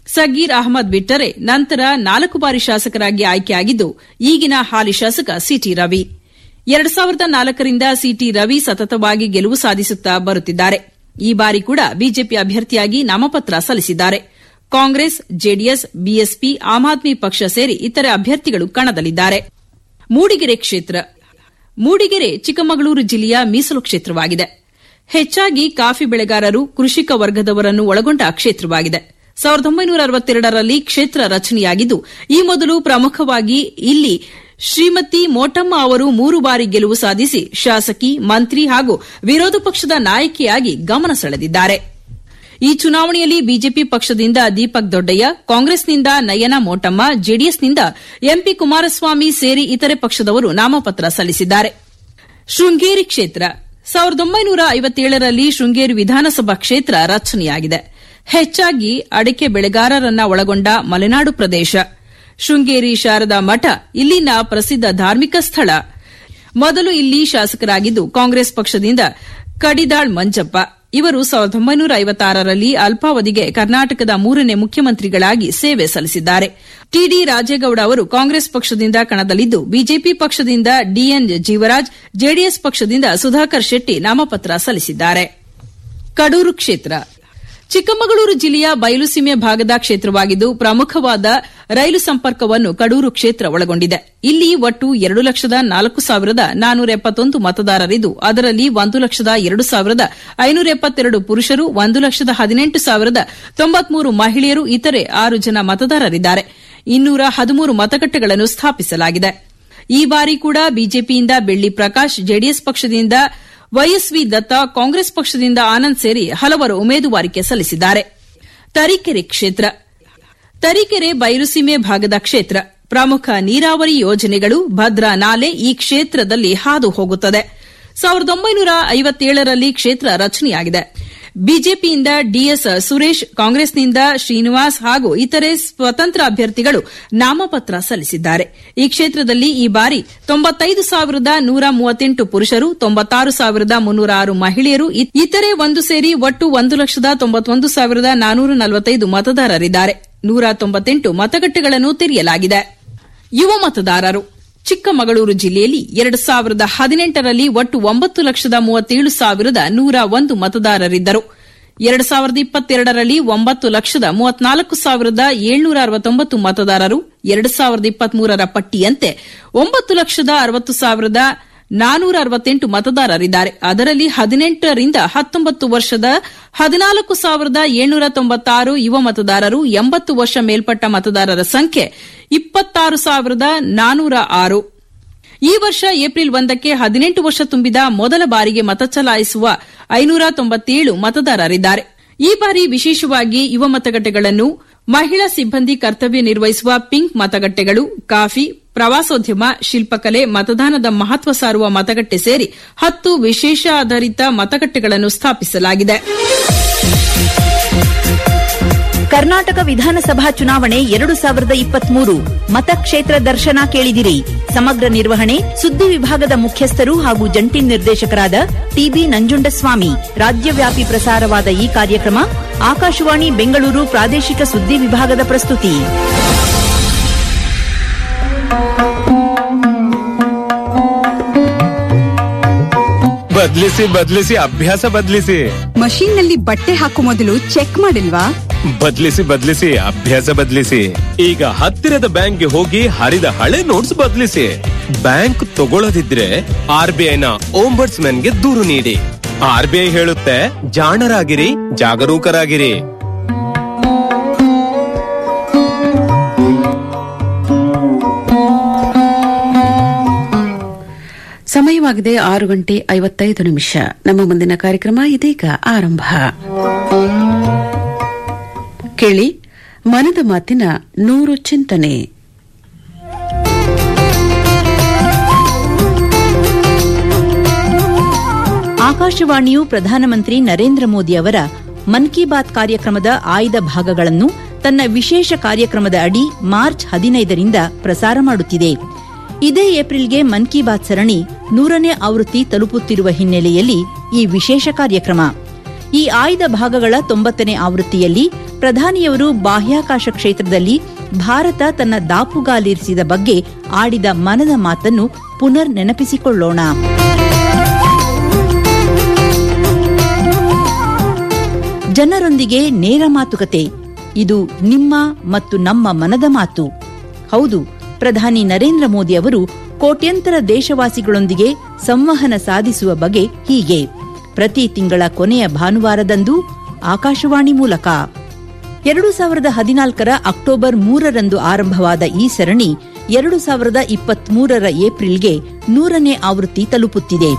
ಸಗೀರ್ ಅಹಮದ್ ಬಿಟ್ಟರೆ ನಂತರ ನಾಲ್ಕು ಬಾರಿ ಶಾಸಕರಾಗಿ ಆಯ್ಕೆಯಾಗಿದ್ದು ಈಗಿನ ಹಾಲಿ ಶಾಸಕ ಸಿಟಿ ರವಿ ಎರಡು ಸಾವಿರದ ನಾಲ್ಕರಿಂದ ಸಿಟಿ ರವಿ ಸತತವಾಗಿ ಗೆಲುವು ಸಾಧಿಸುತ್ತಾ ಬರುತ್ತಿದ್ದಾರೆ ಈ ಬಾರಿ ಕೂಡ ಬಿಜೆಪಿ ಅಭ್ಯರ್ಥಿಯಾಗಿ ನಾಮಪತ್ರ ಸಲ್ಲಿಸಿದ್ದಾರೆ ಕಾಂಗ್ರೆಸ್ ಜೆಡಿಎಸ್ ಬಿಎಸ್ಪಿ ಆಮ್ ಆದ್ಮಿ ಪಕ್ಷ ಸೇರಿ ಇತರೆ ಅಭ್ಯರ್ಥಿಗಳು ಕಣದಲ್ಲಿದ್ದಾರೆ ಮೂಡಿಗೆರೆ ಕ್ಷೇತ್ರ ಮೂಡಿಗೆರೆ ಚಿಕ್ಕಮಗಳೂರು ಜಿಲ್ಲೆಯ ಮೀಸಲು ಕ್ಷೇತ್ರವಾಗಿದೆ ಹೆಚ್ಚಾಗಿ ಕಾಫಿ ಬೆಳೆಗಾರರು ಕೃಷಿಕ ವರ್ಗದವರನ್ನು ಒಳಗೊಂಡ ಕ್ಷೇತ್ರವಾಗಿದೆ ಸಾವಿರದ ಒಂಬೈನೂರ ಅರವತ್ತೆರಡರಲ್ಲಿ ಕ್ಷೇತ್ರ ರಚನೆಯಾಗಿದ್ದು ಈ ಮೊದಲು ಪ್ರಮುಖವಾಗಿ ಇಲ್ಲಿ ಶ್ರೀಮತಿ ಮೋಟಮ್ಮ ಅವರು ಮೂರು ಬಾರಿ ಗೆಲುವು ಸಾಧಿಸಿ ಶಾಸಕಿ ಮಂತ್ರಿ ಹಾಗೂ ವಿರೋಧ ಪಕ್ಷದ ನಾಯಕಿಯಾಗಿ ಗಮನ ಸೆಳೆದಿದ್ದಾರೆ ಈ ಚುನಾವಣೆಯಲ್ಲಿ ಬಿಜೆಪಿ ಪಕ್ಷದಿಂದ ದೀಪಕ್ ದೊಡ್ಡಯ್ಯ ಕಾಂಗ್ರೆಸ್ನಿಂದ ನಯನ ಮೋಟಮ್ಮ ಜೆಡಿಎಸ್ನಿಂದ ಎಂಪಿ ಕುಮಾರಸ್ವಾಮಿ ಸೇರಿ ಇತರೆ ಪಕ್ಷದವರು ನಾಮಪತ್ರ ಸಲ್ಲಿಸಿದ್ದಾರೆ ಶೃಂಗೇರಿ ಕ್ಷೇತ್ರ ಸಾವಿರದ ಒಂಬೈನೂರ ಐವತ್ತೇಳರಲ್ಲಿ ಶೃಂಗೇರಿ ವಿಧಾನಸಭಾ ಕ್ಷೇತ್ರ ರಚನೆಯಾಗಿದೆ ಹೆಚ್ಚಾಗಿ ಅಡಿಕೆ ಬೆಳೆಗಾರರನ್ನ ಒಳಗೊಂಡ ಮಲೆನಾಡು ಪ್ರದೇಶ ಶೃಂಗೇರಿ ಶಾರದಾ ಮಠ ಇಲ್ಲಿನ ಪ್ರಸಿದ್ದ ಧಾರ್ಮಿಕ ಸ್ಥಳ ಮೊದಲು ಇಲ್ಲಿ ಶಾಸಕರಾಗಿದ್ದು ಕಾಂಗ್ರೆಸ್ ಪಕ್ಷದಿಂದ ಕಡಿದಾಳ್ ಮಂಜಪ್ಪ ಇವರು ಸಾವಿರದ ಒಂಬೈನೂರ ಐವತ್ತಾರರಲ್ಲಿ ಅಲ್ಪಾವಧಿಗೆ ಕರ್ನಾಟಕದ ಮೂರನೇ ಮುಖ್ಯಮಂತ್ರಿಗಳಾಗಿ ಸೇವೆ ಸಲ್ಲಿಸಿದ್ದಾರೆ ಟಿಡಿ ರಾಜೇಗೌಡ ಅವರು ಕಾಂಗ್ರೆಸ್ ಪಕ್ಷದಿಂದ ಕಣದಲ್ಲಿದ್ದು ಬಿಜೆಪಿ ಪಕ್ಷದಿಂದ ಡಿಎನ್ ಜೀವರಾಜ್ ಜೆಡಿಎಸ್ ಪಕ್ಷದಿಂದ ಸುಧಾಕರ್ ಶೆಟ್ಟಿ ನಾಮಪತ್ರ ಸಲ್ಲಿಸಿದ್ದಾರೆ ಕಡೂರು ಕ್ಷೇತ್ರ ಚಿಕ್ಕಮಗಳೂರು ಜಿಲ್ಲೆಯ ಬಯಲುಸೀಮೆ ಭಾಗದ ಕ್ಷೇತ್ರವಾಗಿದ್ದು ಪ್ರಮುಖವಾದ ರೈಲು ಸಂಪರ್ಕವನ್ನು ಕಡೂರು ಕ್ಷೇತ್ರ ಒಳಗೊಂಡಿದೆ ಇಲ್ಲಿ ಒಟ್ಟು ಎರಡು ಲಕ್ಷದ ನಾಲ್ಕು ಸಾವಿರದ ನಾನೂರ ಎಪ್ಪತ್ತೊಂದು ಮತದಾರರಿದ್ದು ಅದರಲ್ಲಿ ಒಂದು ಲಕ್ಷದ ಎರಡು ಸಾವಿರದ ಐನೂರ ಎಪ್ಪತ್ತೆರಡು ಪುರುಷರು ಒಂದು ಲಕ್ಷದ ಹದಿನೆಂಟು ಸಾವಿರದ ತೊಂಬತ್ಮೂರು ಮಹಿಳೆಯರು ಇತರೆ ಆರು ಜನ ಮತದಾರರಿದ್ದಾರೆ ಇನ್ನೂರ ಹದಿಮೂರು ಮತಗಟ್ಟೆಗಳನ್ನು ಸ್ಥಾಪಿಸಲಾಗಿದೆ ಈ ಬಾರಿ ಕೂಡ ಬಿಜೆಪಿಯಿಂದ ಬೆಳ್ಳಿ ಪ್ರಕಾಶ್ ಜೆಡಿಎಸ್ ಪಕ್ಷದಿಂದ ವೈಎಸ್ವಿ ದತ್ತ ಕಾಂಗ್ರೆಸ್ ಪಕ್ಷದಿಂದ ಆನಂದ್ ಸೇರಿ ಹಲವರು ಉಮೇದುವಾರಿಕೆ ಸಲ್ಲಿಸಿದ್ದಾರೆ ತರೀಕೆರೆ ಕ್ಷೇತ್ರ ತರೀಕೆರೆ ಬಯಲುಸೀಮೆ ಭಾಗದ ಕ್ಷೇತ್ರ ಪ್ರಮುಖ ನೀರಾವರಿ ಯೋಜನೆಗಳು ಭದ್ರಾ ನಾಲೆ ಈ ಕ್ಷೇತ್ರದಲ್ಲಿ ಹಾದು ಹೋಗುತ್ತದೆ ಸಾವಿರದ ಒಂಬೈನೂರ ಐವತ್ತೇಳರಲ್ಲಿ ಕ್ಷೇತ್ರ ರಚನೆಯಾಗಿದೆ ಬಿಜೆಪಿಯಿಂದ ಡಿಎಸ್ ಸುರೇಶ್ ಕಾಂಗ್ರೆಸ್ನಿಂದ ಶ್ರೀನಿವಾಸ್ ಹಾಗೂ ಇತರೆ ಸ್ವತಂತ್ರ ಅಭ್ಯರ್ಥಿಗಳು ನಾಮಪತ್ರ ಸಲ್ಲಿಸಿದ್ದಾರೆ ಈ ಕ್ಷೇತ್ರದಲ್ಲಿ ಈ ಬಾರಿ ತೊಂಬತ್ತೈದು ಸಾವಿರದ ನೂರ ಮೂವತ್ತೆಂಟು ಪುರುಷರು ತೊಂಬತ್ತಾರು ಸಾವಿರದ ಮುನ್ನೂರ ಆರು ಮಹಿಳೆಯರು ಇತರೆ ಒಂದು ಸೇರಿ ಒಟ್ಟು ಒಂದು ಲಕ್ಷದ ತೊಂಬತ್ತೊಂದು ಸಾವಿರದ ನಾನೂರ ನಲವತ್ತೈದು ಮತದಾರರಿದ್ದಾರೆ ನೂರ ತೊಂಬತ್ತೆಂಟು ಮತಗಟ್ಟೆಗಳನ್ನು ತೆರೆಯಲಾಗಿದೆ ಯುವ ಮತದಾರರು ಚಿಕ್ಕಮಗಳೂರು ಜಿಲ್ಲೆಯಲ್ಲಿ ಎರಡು ಸಾವಿರದ ಹದಿನೆಂಟರಲ್ಲಿ ಒಟ್ಟು ಒಂಬತ್ತು ಲಕ್ಷದ ಮೂವತ್ತೇಳು ಸಾವಿರದ ನೂರ ಒಂದು ಮತದಾರರಿದ್ದರು ಎರಡು ಸಾವಿರದ ಇಪ್ಪತ್ತೆರಡರಲ್ಲಿ ಒಂಬತ್ತು ಲಕ್ಷದ ಮೂವತ್ನಾಲ್ಕು ಸಾವಿರದ ಏಳ್ನೂರ ಅರವತ್ತೊಂಬತ್ತು ಮತದಾರರು ಎರಡು ಸಾವಿರದ ಇಪ್ಪತ್ಮೂರರ ಪಟ್ಟಿಯಂತೆ ಒಂಬತ್ತು ಲಕ್ಷದ ಅರವತ್ತು ಸಾವಿರದ ನಾನೂರ ಅರವತ್ತೆಂಟು ಮತದಾರರಿದ್ದಾರೆ ಅದರಲ್ಲಿ ಹದಿನೆಂಟರಿಂದ ಹತ್ತೊಂಬತ್ತು ವರ್ಷದ ಹದಿನಾಲ್ಕು ಸಾವಿರದ ಏಳ್ನೂರ ತೊಂಬತ್ತಾರು ಯುವ ಮತದಾರರು ಎಂಬತ್ತು ವರ್ಷ ಮೇಲ್ಪಟ್ಟ ಮತದಾರರ ಸಂಖ್ಯೆ ಇಪ್ಪತ್ತಾರು ಸಾವಿರದ ನಾನೂರ ಆರು ಈ ವರ್ಷ ಏಪ್ರಿಲ್ ಒಂದಕ್ಕೆ ಹದಿನೆಂಟು ವರ್ಷ ತುಂಬಿದ ಮೊದಲ ಬಾರಿಗೆ ಮತ ಚಲಾಯಿಸುವ ಐನೂರ ತೊಂಬತ್ತೇಳು ಮತದಾರರಿದ್ದಾರೆ ಈ ಬಾರಿ ವಿಶೇಷವಾಗಿ ಯುವ ಮತಗಟ್ಟೆಗಳನ್ನು ಮಹಿಳಾ ಸಿಬ್ಬಂದಿ ಕರ್ತವ್ಯ ನಿರ್ವಹಿಸುವ ಪಿಂಕ್ ಮತಗಟ್ಟೆಗಳು ಕಾಫಿ ಪ್ರವಾಸೋದ್ಯಮ ಶಿಲ್ಪಕಲೆ ಮತದಾನದ ಮಹತ್ವ ಸಾರುವ ಮತಗಟ್ಟೆ ಸೇರಿ ಹತ್ತು ವಿಶೇಷ ಆಧಾರಿತ ಮತಗಟ್ಟೆಗಳನ್ನು ಸ್ಥಾಪಿಸಲಾಗಿದೆ ಕರ್ನಾಟಕ ವಿಧಾನಸಭಾ ಚುನಾವಣೆ ಎರಡು ಸಾವಿರದ ಇಪ್ಪತ್ಮೂರು ಮತಕ್ಷೇತ್ರ ದರ್ಶನ ಕೇಳಿದಿರಿ ಸಮಗ್ರ ನಿರ್ವಹಣೆ ಸುದ್ದಿ ವಿಭಾಗದ ಮುಖ್ಯಸ್ಥರು ಹಾಗೂ ಜಂಟಿ ನಿರ್ದೇಶಕರಾದ ಟಿಬಿ ನಂಜುಂಡಸ್ವಾಮಿ ರಾಜ್ಯವ್ಯಾಪಿ ಪ್ರಸಾರವಾದ ಈ ಕಾರ್ಯಕ್ರಮ ಆಕಾಶವಾಣಿ ಬೆಂಗಳೂರು ಪ್ರಾದೇಶಿಕ ಸುದ್ದಿ ವಿಭಾಗದ ಪ್ರಸ್ತುತಿ ಬದ್ಲಿಸಿ ಬದ್ಲಿಸಿ ಅಭ್ಯಾಸ ಬದ್ಲಿಸಿ ಮಷೀನ್ ನಲ್ಲಿ ಬಟ್ಟೆ ಹಾಕೋ ಮೊದಲು ಚೆಕ್ ಮಾಡಿಲ್ವಾ ಬದ್ಲಿಸಿ ಬದ್ಲಿಸಿ ಅಭ್ಯಾಸ ಬದ್ಲಿಸಿ ಈಗ ಹತ್ತಿರದ ಬ್ಯಾಂಕ್ಗೆ ಹೋಗಿ ಹರಿದ ಹಳೆ ನೋಟ್ಸ್ ಬದ್ಲಿಸಿ ಬ್ಯಾಂಕ್ ತಗೊಳ್ಳದಿದ್ರೆ ಆರ್ ಬಿ ಐನ ಓಂಬರ್ಟ್ಸ್ ಗೆ ದೂರು ನೀಡಿ ಆರ್ ಬಿ ಐ ಹೇಳುತ್ತೆ ಜಾಣರಾಗಿರಿ ಜಾಗರೂಕರಾಗಿರಿ ಸಮಯವಾಗಿದೆ ಆರು ಗಂಟೆ ಐವತ್ತೈದು ನಿಮಿಷ ನಮ್ಮ ಮುಂದಿನ ಕಾರ್ಯಕ್ರಮ ಇದೀಗ ಆರಂಭ ಕೇಳಿ ಮನದ ಮಾತಿನ ನೂರು ಚಿಂತನೆ ಆಕಾಶವಾಣಿಯು ಪ್ರಧಾನಮಂತ್ರಿ ನರೇಂದ್ರ ಮೋದಿ ಅವರ ಮನ್ ಕಿ ಬಾತ್ ಕಾರ್ಯಕ್ರಮದ ಆಯ್ದ ಭಾಗಗಳನ್ನು ತನ್ನ ವಿಶೇಷ ಕಾರ್ಯಕ್ರಮದ ಅಡಿ ಮಾರ್ಚ್ ಹದಿನೈದರಿಂದ ಪ್ರಸಾರ ಮಾಡುತ್ತಿದೆ ಇದೇ ಏಪ್ರಿಲ್ಗೆ ಮನ್ ಕಿ ಬಾತ್ ಸರಣಿ ನೂರನೇ ಆವೃತ್ತಿ ತಲುಪುತ್ತಿರುವ ಹಿನ್ನೆಲೆಯಲ್ಲಿ ಈ ವಿಶೇಷ ಕಾರ್ಯಕ್ರಮ ಈ ಆಯ್ದ ಭಾಗಗಳ ತೊಂಬತ್ತನೇ ಆವೃತ್ತಿಯಲ್ಲಿ ಪ್ರಧಾನಿಯವರು ಬಾಹ್ಯಾಕಾಶ ಕ್ಷೇತ್ರದಲ್ಲಿ ಭಾರತ ತನ್ನ ದಾಪುಗಾಲಿರಿಸಿದ ಬಗ್ಗೆ ಆಡಿದ ಮನದ ಮಾತನ್ನು ಪುನರ್ ನೆನಪಿಸಿಕೊಳ್ಳೋಣ ಜನರೊಂದಿಗೆ ನೇರ ಮಾತುಕತೆ ಇದು ನಿಮ್ಮ ಮತ್ತು ನಮ್ಮ ಮನದ ಮಾತು ಹೌದು ಪ್ರಧಾನಿ ನರೇಂದ್ರ ಮೋದಿ ಅವರು ಕೋಟ್ಯಂತರ ದೇಶವಾಸಿಗಳೊಂದಿಗೆ ಸಂವಹನ ಸಾಧಿಸುವ ಬಗೆ ಹೀಗೆ ಪ್ರತಿ ತಿಂಗಳ ಕೊನೆಯ ಭಾನುವಾರದಂದು ಆಕಾಶವಾಣಿ ಮೂಲಕ ಎರಡು ಸಾವಿರದ ಹದಿನಾಲ್ಕರ ಅಕ್ಟೋಬರ್ ಮೂರರಂದು ಆರಂಭವಾದ ಈ ಸರಣಿ ಎರಡು ಸಾವಿರದ ಇಪ್ಪತ್ಮೂರರ ಏಪ್ರಿಲ್ಗೆ ನೂರನೇ ಆವೃತ್ತಿ ತಲುಪುತ್ತಿದೆ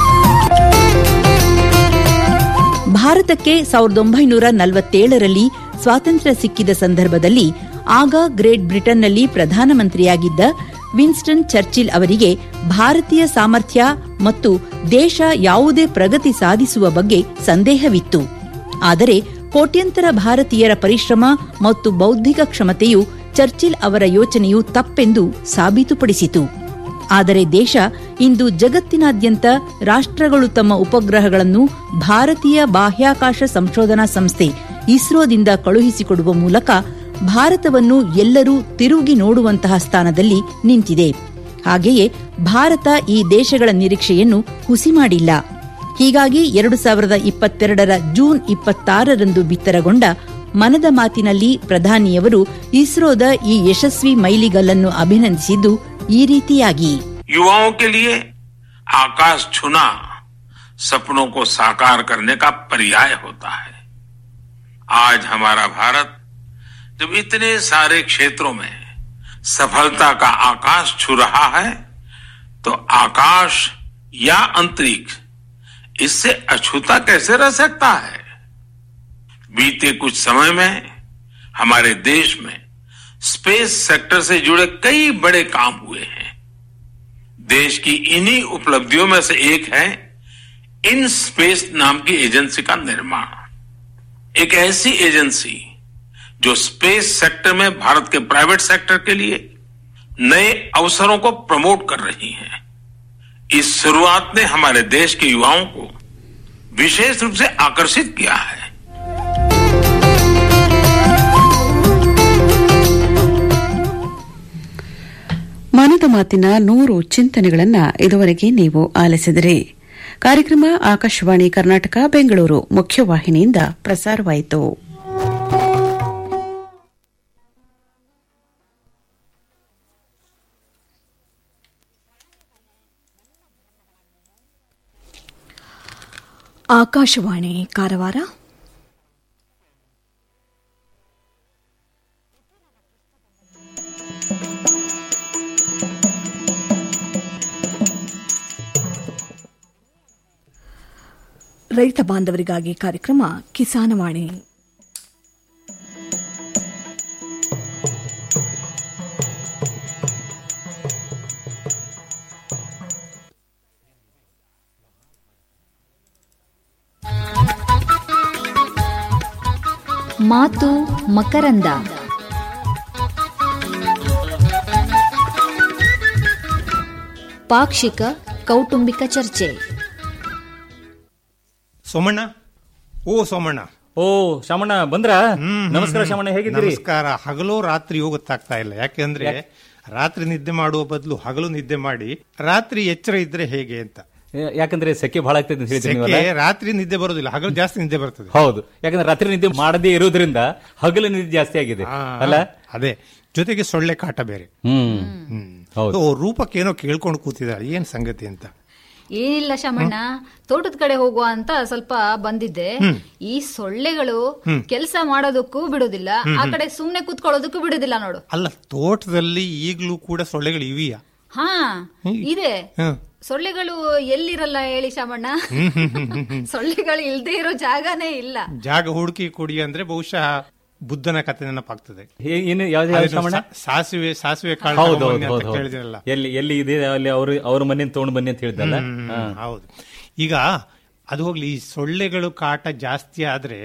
ಭಾರತಕ್ಕೆ ಸಾವಿರದ ಒಂಬೈನೂರ ನಲವತ್ತೇಳರಲ್ಲಿ ಸ್ವಾತಂತ್ರ್ಯ ಸಿಕ್ಕಿದ ಸಂದರ್ಭದಲ್ಲಿ ಆಗ ಗ್ರೇಟ್ ಬ್ರಿಟನ್ನಲ್ಲಿ ಪ್ರಧಾನಮಂತ್ರಿಯಾಗಿದ್ದ ವಿನ್ಸ್ಟನ್ ಚರ್ಚಿಲ್ ಅವರಿಗೆ ಭಾರತೀಯ ಸಾಮರ್ಥ್ಯ ಮತ್ತು ದೇಶ ಯಾವುದೇ ಪ್ರಗತಿ ಸಾಧಿಸುವ ಬಗ್ಗೆ ಸಂದೇಹವಿತ್ತು ಆದರೆ ಕೋಟ್ಯಂತರ ಭಾರತೀಯರ ಪರಿಶ್ರಮ ಮತ್ತು ಬೌದ್ಧಿಕ ಕ್ಷಮತೆಯು ಚರ್ಚಿಲ್ ಅವರ ಯೋಚನೆಯು ತಪ್ಪೆಂದು ಸಾಬೀತುಪಡಿಸಿತು ಆದರೆ ದೇಶ ಇಂದು ಜಗತ್ತಿನಾದ್ಯಂತ ರಾಷ್ಟ್ರಗಳು ತಮ್ಮ ಉಪಗ್ರಹಗಳನ್ನು ಭಾರತೀಯ ಬಾಹ್ಯಾಕಾಶ ಸಂಶೋಧನಾ ಸಂಸ್ಥೆ ಇಸ್ರೋದಿಂದ ಕಳುಹಿಸಿಕೊಡುವ ಮೂಲಕ ಭಾರತವನ್ನು ಎಲ್ಲರೂ ತಿರುಗಿ ನೋಡುವಂತಹ ಸ್ಥಾನದಲ್ಲಿ ನಿಂತಿದೆ ಹಾಗೆಯೇ ಭಾರತ ಈ ದೇಶಗಳ ನಿರೀಕ್ಷೆಯನ್ನು ಹುಸಿ ಮಾಡಿಲ್ಲ ಹೀಗಾಗಿ ಎರಡು ಸಾವಿರದ ಇಪ್ಪತ್ತೆರಡರ ಜೂನ್ ಇಪ್ಪತ್ತಾರರಂದು ಬಿತ್ತರಗೊಂಡ ಮನದ ಮಾತಿನಲ್ಲಿ ಪ್ರಧಾನಿಯವರು ಇಸ್ರೋದ ಈ ಯಶಸ್ವಿ ಮೈಲಿಗಲ್ಲನ್ನು ಅಭಿನಂದಿಸಿದ್ದು ಈ ರೀತಿಯಾಗಿ युवाओं के लिए आकाश छूना सपनों को साकार करने का पर्याय होता है आज हमारा भारत जब इतने सारे क्षेत्रों में सफलता का आकाश छू रहा है तो आकाश या अंतरिक्ष इससे अछूता कैसे रह सकता है बीते कुछ समय में हमारे देश में स्पेस सेक्टर से जुड़े कई बड़े काम हुए हैं देश की इन्हीं उपलब्धियों में से एक है इन स्पेस नाम की एजेंसी का निर्माण एक ऐसी एजेंसी जो स्पेस सेक्टर में भारत के प्राइवेट सेक्टर के लिए नए अवसरों को प्रमोट कर रही है इस शुरुआत ने हमारे देश के युवाओं को विशेष रूप से आकर्षित किया है ಮನದ ಮಾತಿನ ನೂರು ಚಿಂತನೆಗಳನ್ನ ಇದುವರೆಗೆ ನೀವು ಆಲಿಸಿದಿರಿ ಕಾರ್ಯಕ್ರಮ ಆಕಾಶವಾಣಿ ಕರ್ನಾಟಕ ಬೆಂಗಳೂರು ಮುಖ್ಯವಾಹಿನಿಯಿಂದ ಪ್ರಸಾರವಾಯಿತು ಆಕಾಶವಾಣಿ ಕಾರವಾರ ರೈತ ಬಾಂಧವರಿಗಾಗಿ ಕಾರ್ಯಕ್ರಮ ಕಿಸಾನವಾಣಿ ಮಾತು ಮಕರಂದ ಪಾಕ್ಷಿಕ ಕೌಟುಂಬಿಕ ಚರ್ಚೆ ಸೋಮಣ್ಣ ಓ ಸೋಮಣ್ಣ ಓ ಶಾಮಣ್ಣ ಬಂದ್ರ ನಮಸ್ಕಾರ ಶಾಮಣ್ಣ ಹೇಗಿದ್ದೀರಿ ನಮಸ್ಕಾರ ಹಗಲು ರಾತ್ರಿ ಗೊತ್ತಾಗ್ತಾ ಇಲ್ಲ ಯಾಕೆಂದ್ರೆ ರಾತ್ರಿ ನಿದ್ದೆ ಮಾಡುವ ಬದಲು ಹಗಲು ನಿದ್ದೆ ಮಾಡಿ ರಾತ್ರಿ ಎಚ್ಚರ ಇದ್ರೆ ಹೇಗೆ ಅಂತ ಯಾ- ಯಾಕಂದ್ರೆ ಸೆಕೆ ಬಹಳ ಆಗ್ತದೆ ಅಂತ ಹೇಳ್ತೀನಿ ಸೆಕೆ ನೀವಲ್ಲ? ರಾತ್ರಿ ನಿದ್ದೆ ಬರೋದಿಲ್ಲ ಹಗಲು ಜಾಸ್ತಿ ನಿದ್ದೆ ಬರ್ತದೆ ಹೌದು ಯಾಕಂದ್ರೆ ರಾತ್ರಿ ನಿದ್ದೆ ಮಾಡದೇ ಇರೋದ್ರಿಂದ ಹಗಲು ನಿದ್ದೆ ಜಾಸ್ತಿ ಆಗಿದೆ ಆ, ಅಲ್ಲ ಅದೇ ಜೊತೆಗೆ ಸೊಳ್ಳೆ ಕಾಟ ಬೇರೆ ಹ್ಮ್ ಹ್ಮ್ ಹೌದು. ಓ, ರೂಪಕ್ಕೇನೋ ಕೇಳ್ಕೊಂಡು ಕೂತಿದ್ದಾರೆ ಏನ್ ಸಂಗತಿ ಅಂತ ಏನಿಲ್ಲ ಶಮಣ್ಣ ತೋಟದ ಕಡೆ ಹೋಗುವ ಅಂತ ಸ್ವಲ್ಪ ಬಂದಿದ್ದೆ ಈ ಸೊಳ್ಳೆಗಳು ಕೆಲಸ ಮಾಡೋದಕ್ಕೂ ಬಿಡುದಿಲ್ಲ ಆ ಕಡೆ ಸುಮ್ನೆ ಕೂತ್ಕೊಳ್ಳೋದಕ್ಕೂ ಬಿಡುದಿಲ್ಲ ನೋಡು ಅಲ್ಲ ತೋಟದಲ್ಲಿ ಈಗಲೂ ಕೂಡ ಸೊಳ್ಳೆಗಳು ಇವಿಯಾ ಹಾ ಇದೆ ಹ್ಮ್. ಸೊಳ್ಳೆಗಳು ಎಲ್ಲಿರಲ್ಲ ಹೇಳಿ ಶಾಮಣ್ಣ ಸೊಳ್ಳೆಗಳು ಇಲ್ದೇ ಇರೋ ಜಾಗನೇ ಇಲ್ಲ ಜಾಗ ಹುಡುಕಿ ಕೊಡಿ ಅಂದ್ರೆ ಬಹುಶಃ ಬುದ್ಧನ ಕತೆ ನೆನಪಾಗ್ತದೆ ಹೇ- ಏನು ಯಾವ್ದು ಯಾವ್ದು ಅದೇನು ಶಾಮಣ್ಣ ಸಾ- ಸಾಸಿವೆ ಸಾಸಿವೆ ಕಾಳು ಹೌದು ತಗೊಂಬನ್ನಿ ಹೌದು ಅಂತ ಹೌದು ಕೇಳಿದ್ರಲ್ಲ ಎಲ್ಲಿ ಎಲ್ಲಿ ಇದೆ ಅಲ್ಲಿ ಅವ್ರ ಅವ್ರ ಮನೆ ತಗೊಂಡು ಬನ್ನಿ ಅಂತ ಹೇಳಿದ್ದಲ್ಲ ಹ್ಮ್, ಹೌದು ಈಗ ಅದು ಹೋಗ್ಲಿ ಈ ಸೊಳ್ಳೆಗಳು ಕಾಟ ಜಾಸ್ತಿ ಆದ್ರೆ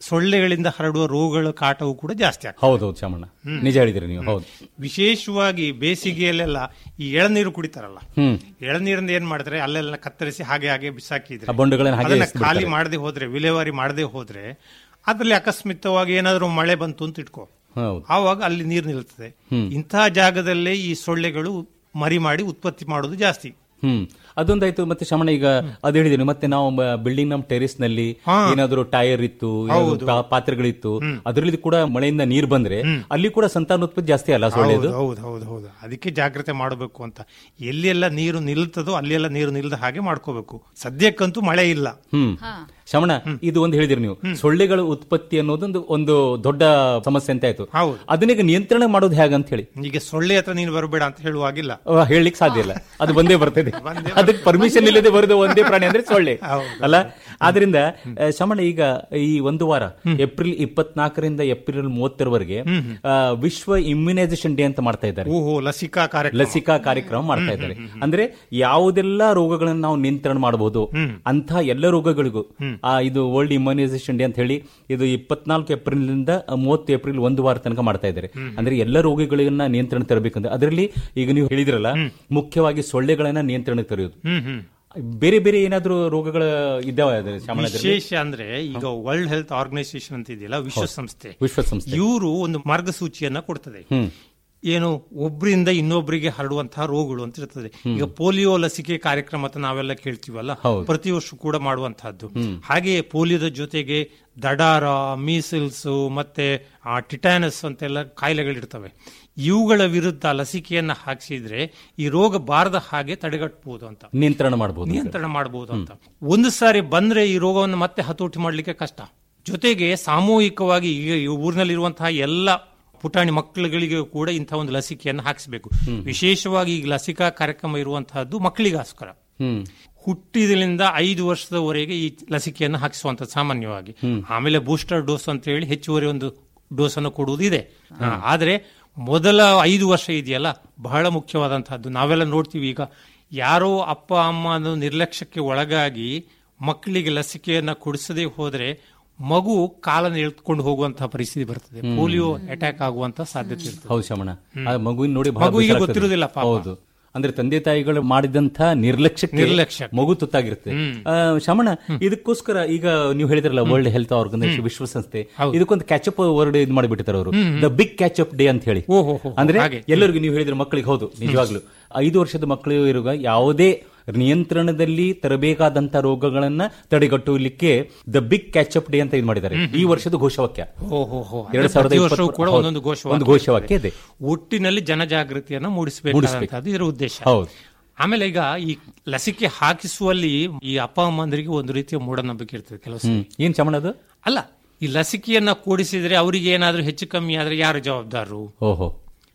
ಸೊಳ್ಳೆಗಳಿಂದ ಹರಡುವ ರೋಗಗಳ ಕಾಟವು ಕೂಡ ಜಾಸ್ತಿ ಆಗ್ತದೆ ಹೌದೌದು ಶಾಮಣ್ಣ ನಿಜ ಹೇಳಿದ್ರಿ ನೀವು ಹೌದು ವಿಶೇಷವಾಗಿ ಬೇಸಿಗೆಯಲ್ಲೆಲ್ಲ ಈ ಎಳನೀರು ಕುಡಿತಾರಲ್ಲ ಹ್ಮ್ ಎಳನೀರಿಂದ ಏನ್ ಮಾಡ್ತಾರೆ ಅಲ್ಲೆಲ್ಲ ಕತ್ತರಿಸಿ ಹಾಗೆ ಹಾಗೆ ಬಿಸಾಕಿದ್ರೆ ಆ ಬಂಡುಗಳನ್ನ ಹಾಗೆ ಅದನ್ನ ಎಸ್ದು ಖಾಲಿ ಬಿಡ್ತಾರೆ. ಮಾಡದೆ ಹೋದ್ರೆ ವಿಲೇವಾರಿ ಮಾಡದೆ ಹೋದ್ರೆ ಅದ್ರಲ್ಲಿ ಅಕಸ್ಮಿತವಾಗಿ ಏನಾದ್ರೂ ಮಳೆ ಬಂತು ಅಂತ ಇಟ್ಕೋ ಹೌದು ಆವಾಗ ಅಲ್ಲಿ ನೀರು ನಿಲ್ತದೆ ಇಂತಹ ಜಾಗದಲ್ಲೇ ಈ ಸೊಳ್ಳೆಗಳು ಮರಿ ಮಾಡಿ ಉತ್ಪತ್ತಿ ಮಾಡೋದು ಜಾಸ್ತಿ ಹ್ಮ್ ಅದೊಂದಾಯ್ತು ಮತ್ತೆ ಶಮಣ ಈಗ ಅದ್ ಹೇಳಿದೀನಿ ಮತ್ತೆ ನಾವು ಬಿಲ್ಡಿಂಗ್ ನಮ್ ಟೆರೇಸ್ ನಲ್ಲಿ ಹಾ. ಏನಾದ್ರು ಟೈರ್ ಇತ್ತು ಏನಾದ್ರು ಹೌದು. ಪಾ- ಪಾತ್ರೆಗಳಿತ್ತು ಅದರಲ್ಲಿ ಕೂಡ ಮಳೆಯಿಂದ ನೀರ್ ಬಂದ್ರೆ ಅಲ್ಲಿ ಕೂಡ ಸಂತಾನೋತ್ಪತ್ತಿ ಜಾಸ್ತಿ ಅಲ್ಲ ಸೊಳ್ಳೆದು ಹೌದು ಹೌದು ಹೌದು ಹೌದು ಅದಕ್ಕೆ ಜಾಗ್ರತೆ ಮಾಡಬೇಕು ಅಂತ ಎಲ್ಲೆಲ್ಲ ನೀರು ನಿಲ್ತದೋ ಅಲ್ಲೆಲ್ಲ ನೀರು ನಿಲ್ದ ಹಾಗೆ ಮಾಡ್ಕೋಬೇಕು ಸದ್ಯಕ್ಕಂತೂ ಮಳೆ ಇಲ್ಲ ಹ್ಮ್ ಶಮಣ ಇದು ಒಂದು ಹೇಳಿದಿರಿ ನೀವು ಸೊಳ್ಳೆಗಳ ಉತ್ಪತ್ತಿ ಅನ್ನೋದೊಂದು ಒಂದು ದೊಡ್ಡ ಸಮಸ್ಯೆ ಅಂತ ಆಯ್ತು ಹೌದು. ಅದನ್ನೀಗ ನಿಯಂತ್ರಣ ಮಾಡೋದು ಹೇಗಂತ ಹೇಳಿ ಈಗ ಸೊಳ್ಳೆ ಹತ್ರ ನೀನು ಬರಬೇಡ ಅಂತ ಹೇಳುವಾಗಿಲ್ಲ ಅಹ್, ಹೇಳಲಿಕ್ಕೆ ಸಾಧ್ಯ ಇಲ್ಲ ಅದು ಬಂದೇ ಬರ್ತದೆ ಅದಕ್ಕೆ ಪರ್ಮಿಷನ್ ಇಲ್ಲದೆ ಬರೋದು ಒಂದೇ ಪ್ರಾಣಿ ಅಂದ್ರೆ ಸೊಳ್ಳೆ ಅಲ್ಲ ಆದ್ರಿಂದ ಅಹ್, ಶಮಣ ಈಗ ಈ ಒಂದು ವಾರ ಏಪ್ರಿಲ್ ಇಪ್ಪತ್ನಾಲ್ಕರಿಂದ ಏಪ್ರಿಲ್ ಮೂವತ್ತರವರೆಗೆ ಅಹ್, ವಿಶ್ವ ಇಮ್ಯುನೈಸೇಷನ್ ಡೇ ಅಂತ ಮಾಡ್ತಾ ಇದ್ದಾರೆ ಓಹೋ ಲಸಿಕಾ ಕಾರ್ಯಕ್ರಮ ಲಸಿಕಾ ಕಾರ್ಯಕ್ರಮ ಮಾಡ್ತಾ ಇದ್ದಾರೆ ಅಂದ್ರೆ ಯಾವುದೆಲ್ಲ ರೋಗಗಳನ್ನು ನಾವು ನಿಯಂತ್ರಣ ಮಾಡಬಹುದು ಅಂತ ಎಲ್ಲ ರೋಗಗಳಿಗೂ ಆ ಇದು ವರ್ಲ್ಡ್ ಇಮ್ಯುನೈಸೇಷನ್ ಡೇ ಅಂತ ಹೇಳಿ ಇದು ಇಪ್ಪತ್ನಾಲ್ಕು ಏಪ್ರಿಲ್ ನಿಂದ ಮೂವತ್ತು ಏಪ್ರಿಲ್ ಒಂದು ವಾರ ತನಕ ಮಾಡ್ತಾ ಇದ್ದಾರೆ ಅಂದ್ರೆ ಎಲ್ಲ ರೋಗಗಳನ್ನ ನಿಯಂತ್ರಣ ತರಬೇಕಂದ್ರೆ ಅದರಲ್ಲಿ ಈಗ ನೀವು ಹೇಳಿದ್ರಲ್ಲ ಮುಖ್ಯವಾಗಿ ಸೊಳ್ಳೆಗಳನ್ನ ನಿಯಂತ್ರಣ ತರೆಯೋದು ಹ್ಮ್ ಹ್ಮ್ ಬೇರೆ ಬೇರೆ ಏನಾದ್ರೂ ರೋಗಗಳ ಇದ್ದಾವೆ ಅದ್ರ ಶ್ಯಾಮಳದಲ್ಲಿ? ವಿಶೇಷ ಅಂದ್ರೆ ಈಗ ವರ್ಲ್ಡ್ ಹೆಲ್ತ್ ಆರ್ಗನೈಸೇಷನ್ ಅಂತ ಇದೆಯಲ್ಲ ವಿಶ್ವಸಂಸ್ಥೆ ವಿಶ್ವಸಂಸ್ಥೆ ಇವರು ಒಂದು ಮಾರ್ಗಸೂಚಿಯನ್ನ ಕೊಡ್ತದೆ ಹ್ಮ್ ಏನು ಒಬ್ಬರಿಂದ ಇನ್ನೊಬ್ಬರಿಗೆ ಹರಡುವಂತಹ ರೋಗಗಳು ಅಂತ ಇರ್ತದೆ ಈಗ ಪೋಲಿಯೋ ಲಸಿಕೆ ಕಾರ್ಯಕ್ರಮ ಅಂತ ನಾವೆಲ್ಲ ಕೇಳ್ತೀವಲ್ಲ ಹೌದು. ಪ್ರತಿ ವರ್ಷ ಕೂಡ ಮಾಡುವಂತಹದ್ದು ಹಾಗೆಯೇ ಪೋಲಿಯೋದ ಜೊತೆಗೆ ದಡಾರ ಮೀಸಲ್ಸ್ ಮತ್ತೆ ಆ ಟಿಟಾನಸ್ ಅಂತೆಲ್ಲ ಕಾಯಿಲೆಗಳಿರ್ತವೆ ಇವುಗಳ ವಿರುದ್ಧ ಲಸಿಕೆಯನ್ನ ಹಾಕಿಸಿದ್ರೆ ಈ ರೋಗ ಬಾರದ ಹಾಗೆ ತಡೆಗಟ್ಟಬಹುದು ಅಂತ ನಿಯಂತ್ರಣ ಮಾಡಬಹುದು ನಿಯಂತ್ರಣ ಮಾಡಬಹುದು ಅಂತ ಒಂದು ಸಾರಿ ಬಂದ್ರೆ ಈ ರೋಗವನ್ನು ಮತ್ತೆ ಹತೋಟಿ ಮಾಡಲಿಕ್ಕೆ ಕಷ್ಟ ಜೊತೆಗೆ ಸಾಮೂಹಿಕವಾಗಿ ಈಗ ಈ ಊರಿನಲ್ಲಿರುವಂತಹ ಎಲ್ಲ ಪುಟಾಣಿ ಮಕ್ಕಳುಗಳಿಗೆ ಕೂಡ ಇಂತಹ ಒಂದು ಲಸಿಕೆಯನ್ನು ಹಾಕಿಸಬೇಕು ವಿಶೇಷವಾಗಿ ಈಗ ಲಸಿಕಾ ಕಾರ್ಯಕ್ರಮ ಇರುವಂತಹದ್ದು ಮಕ್ಕಳಿಗೋಸ್ಕರ ಹ್ಮ್ ಹುಟ್ಟಿದಲಿಂದ ಐದು ವರ್ಷದವರೆಗೆ ಈ ಲಸಿಕೆಯನ್ನು ಹಾಕಿಸುವಂತ ಸಾಮಾನ್ಯವಾಗಿ ಆಮೇಲೆ ಬೂಸ್ಟರ್ ಡೋಸ್ ಅಂತ ಹೇಳಿ ಹೆಚ್ಚುವರಿ ಒಂದು ಡೋಸ್ ಅನ್ನು ಕೊಡುವುದು ಇದೆ ಹಾ, ಆದ್ರೆ ಮೊದಲ ಐದು ವರ್ಷ ಇದೆಯಲ್ಲ ಬಹಳ ಮುಖ್ಯವಾದಂತಹದ್ದು ನಾವೆಲ್ಲ ನೋಡ್ತೀವಿ ಈಗ ಯಾರೋ ಅಪ್ಪ ಅಮ್ಮ ಅನ್ನೋ ನಿರ್ಲಕ್ಷ್ಯಕ್ಕೆ ಒಳಗಾಗಿ ಮಕ್ಕಳಿಗೆ ಲಸಿಕೆಯನ್ನ ಕೊಡಿಸದೇ ಹೋದ್ರೆ ಮಗು ಕಾಲನ್ನು ಎಳ್ಕೊಂಡು ಹೋಗುವಂತಹ ಪರಿಸ್ಥಿತಿ ಬರ್ತದೆ ಪೋಲಿಯೋ ಅಟ್ಯಾಕ್ ಆಗುವಂತ ಸಾಧ್ಯತೆ ಇರ್ತದೆ ಹೌದು ಶಮಣ ಆ ಮಗುವಿನ ನೋಡಿ ಬಹಳ ಮಗುವಿಗೆ ಬೇಸರ ಆಗ್ತದೆ. ಗೊತ್ತಿರುವುದಿಲ್ಲ ಪಾಪ. ಹೌದು ಅಂದ್ರೆ ತಂದೆ ತಾಯಿಗಳು ಮಾಡಿದಂತ ನಿರ್ಲಕ್ಷ್ಯಕ್ಕೆ ನಿರ್ಲಕ್ಷ್ಯ. ಮಗು ತುತ್ತಾಗಿರುತ್ತೆ ಆ, ಶಮಣ ಇದಕ್ಕೋಸ್ಕರ ಈಗ ನೀವು ಹೇಳಿದ್ರಲ್ಲ ವರ್ಲ್ಡ್ ಹೆಲ್ತ್ ಆರ್ಗನೈಸೇಷನ್ ವಿಶ್ವಸಂಸ್ಥೆ ಇದಕ್ಕೊಂದು ಕ್ಯಾಚಪ್ ವರ್ಡ್ ಇದು ಮಾಡಿಬಿಟ್ಟಿದ್ದಾರೆ ಅವರು ದ ಬಿಗ್ ಕ್ಯಾಚಪ್ ಡೇ ಅಂತ ಹೇಳಿ ಓಹೋ, ಹೋ, ಹೋ, ಅಂದ್ರೆ ಹಾಗೆ. ಎಲ್ಲರಿಗೂ ನೀವು ಹೇಳಿದ್ರೆ ಮಕ್ಕಳಿಗೆ ಹೌದು ನಿಜವಾಗ್ಲು ಐದು ವರ್ಷದ ಮಕ್ಕಳು ಇರುವಾಗ ಯಾವುದೇ ನಿಯಂತ್ರಣದಲ್ಲಿ ತರಬೇಕಾದಂತ ರೋಗಗಳನ್ನ ತಡೆಗಟ್ಟುವಲಿಕ್ಕೆ ದ ಬಿಗ್ ಕ್ಯಾಚಪ್ ಡೇ ಅಂತ ಇದು ಮಾಡಿದ್ದಾರೆ ಈ ವರ್ಷದ ಘೋಷವಾಕ್ಯ ಹೋ, ಹೋ, ಹೋ. ಎರಡ್ ಸಾವಿರದ ಪ್ರತಿ ವರ್ಷವೂ ಇಪ್ಪತ್ತು- ಕೂಡ ಹೌದು. ಒಂದೊಂದು ಘೋಷವಾಕ್ಯ ಒಂದು ಘೋಷವಾಕ್ಯ ಇದೆ ಒಟ್ಟಿನಲ್ಲಿ ಜನಜಾಗೃತಿಯನ್ನು ಮೂಡಿಸಬೇಕಾದಂತಹದ್ದು ಇದರ ಉದ್ದೇಶ ಹೌದು. ಆಮೇಲೆ ಈಗ ಈ ಲಸಿಕೆ ಹಾಕಿಸುವಲ್ಲಿ ಈ ಅಪ್ಪ ಅಮ್ಮಂದರಿಗೆ ಒಂದು ರೀತಿಯ ಮೂಢನಂಬಿಕೆ ಇರ್ತದೆ ಕೆಲವು ಸಲ. ಹ್ಮ್ ಏನ್ ಚಮಣ ಅದು ಅಲ್ಲ ಈ ಲಸಿಕೆಯನ್ನ ಕೂಡಿಸಿದ್ರೆ ಅವರಿಗೆ ಏನಾದ್ರೂ ಹೆಚ್ಚು ಕಮ್ಮಿ ಆದ್ರೆ ಯಾರು ಜವಾಬ್ದಾರರು ಓಹೋ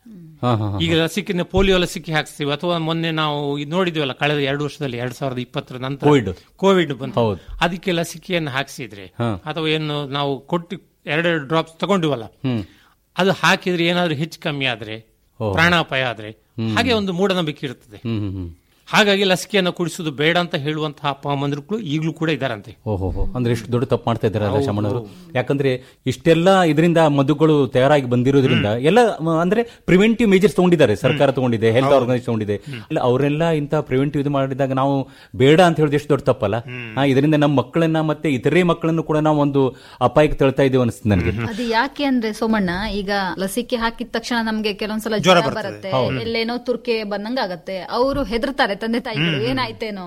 ಹಾ ಹಾ ಹಾ. ಈಗ ಲಸಿಕೆ ಪೋಲಿಯೋ ಲಸಿಕೆ ಹಾಕ್ಸ್ತೀವಿ ಅಥವಾ ಮೊನ್ನೆ ನಾವು ಇದ್ ನೋಡಿದ್ವಲ್ಲ ಕಳೆದ ಎರಡು ವರ್ಷದಲ್ಲಿ ಎರಡ್ ಸಾವಿರದ ಇಪ್ಪತ್ತರ ನಂತರ ಕೋವಿಡ್. ಕೋವಿಡ್ ಬಂತು ಹೌದು. ಅದಕ್ಕೆ ಲಸಿಕೆಯನ್ನು ಹಾಕ್ಸಿದ್ರೆ ಹಾ. ಅಥವಾ ಏನು ನಾವು ಕೊಟ್ಟು ಎರಡೆರಡು ಡ್ರಾಪ್ಸ್ ತಗೊಂಡಿವಲ್ಲ ಹ್ಮ್ ಅದು ಹಾಕಿದ್ರೆ ಏನಾದ್ರೂ ಹೆಚ್ಚು ಕಮ್ಮಿ ಆದ್ರೆ ಓಹೋ. ಪ್ರಾಣಾಪಾಯ ಆದ್ರೆ ಹಾಗೆ ಒಂದು ಮೂಢನಂಬಿಕೆ ಇರ್ತದೆ ಹ್ಮ್ ಹ್ಮ್ ಹ್ಮ್ ಹಾಗಾಗಿ ಲಸಿಕೆಯನ್ನು ಕುಡಿಸುವುದು ಬೇಡ ಅಂತ ಹೇಳುವಂತಹ ಅಪ್ಪ ಅಮ್ಮಂದ್ರು ಈಗಲೂ ಕೂಡ ಇದ್ದಾರಂತೆ ಓಹೋ ಅಂದ್ರೆ ಎಷ್ಟು ದೊಡ್ಡ ತಪ್ಪು ಮಾಡ್ತಾ ಇದ್ದಾರೆ ಅಲ್ಲ ಶಮಣವರು ಯಾಕಂದ್ರೆ ಇಷ್ಟೆಲ್ಲ ಇದರಿಂದ ಮದುಗಳು ತಯಾರಾಗಿ ಬಂದಿರೋದ್ರಿಂದ ಎಲ್ಲ ಮ, ಅಂದ್ರೆ ಪ್ರಿವೆಂಟಿವ್ ಮೇಜರ್ಸ್ ತಗೊಂಡಿದ್ದಾರೆ ಸರ್ಕಾರ ತಗೊಂಡಿದೆ ಹೆಲ್ತ್ ಆರ್ಗನೈಸೇಷನ್ ತಗೊಂಡಿದೆ ಇಲ್ಲ ಅವರೆಲ್ಲ ಇಂತ ಪ್ರಿವೆಂಟಿವ್ ಇದು ಮಾಡಿದಾಗ ನಾವು ಬೇಡ ಅಂತ ಹೇಳಿದ್ರೆ ಎಷ್ಟು ದೊಡ್ಡ ತಪ್ಪಲ್ಲ ಹಾ, ಇದರಿಂದ ನಮ್ಮ ಮಕ್ಕಳನ್ನ ಮತ್ತೆ ಇತರೆ ಮಕ್ಕಳನ್ನು ಕೂಡ ನಾವು ಒಂದು ಅಪಾಯಕ್ಕೆ ತಳ್ತಾ ಇದ್ದೇವೆ ಅನಿಸ್ತದೆ ನನಗೆ ಅದು ಯಾಕೆ ಅಂದ್ರೆ ಸೋಮಣ್ಣ ಈಗ ಲಸಿಕೆ ಹಾಕಿದ ತಕ್ಷಣ ನಮ್ಗೆ ಕೆಲವೊಂದ್ಸಲ ಜ್ವರ ಜ್ವರ ಬರ್ತದೆ. ಬರುತ್ತೆ ಎಲ್ಲೇನೋ ತುರ್ಕೆ ಬಂದಂಗ ಆಗತ್ತೆ ಅವರು ಹೆದರ್ತಾರೆ ತಂದೆ ತಾಯಿಗಳು ಏನಾಯ್ತೇನೋ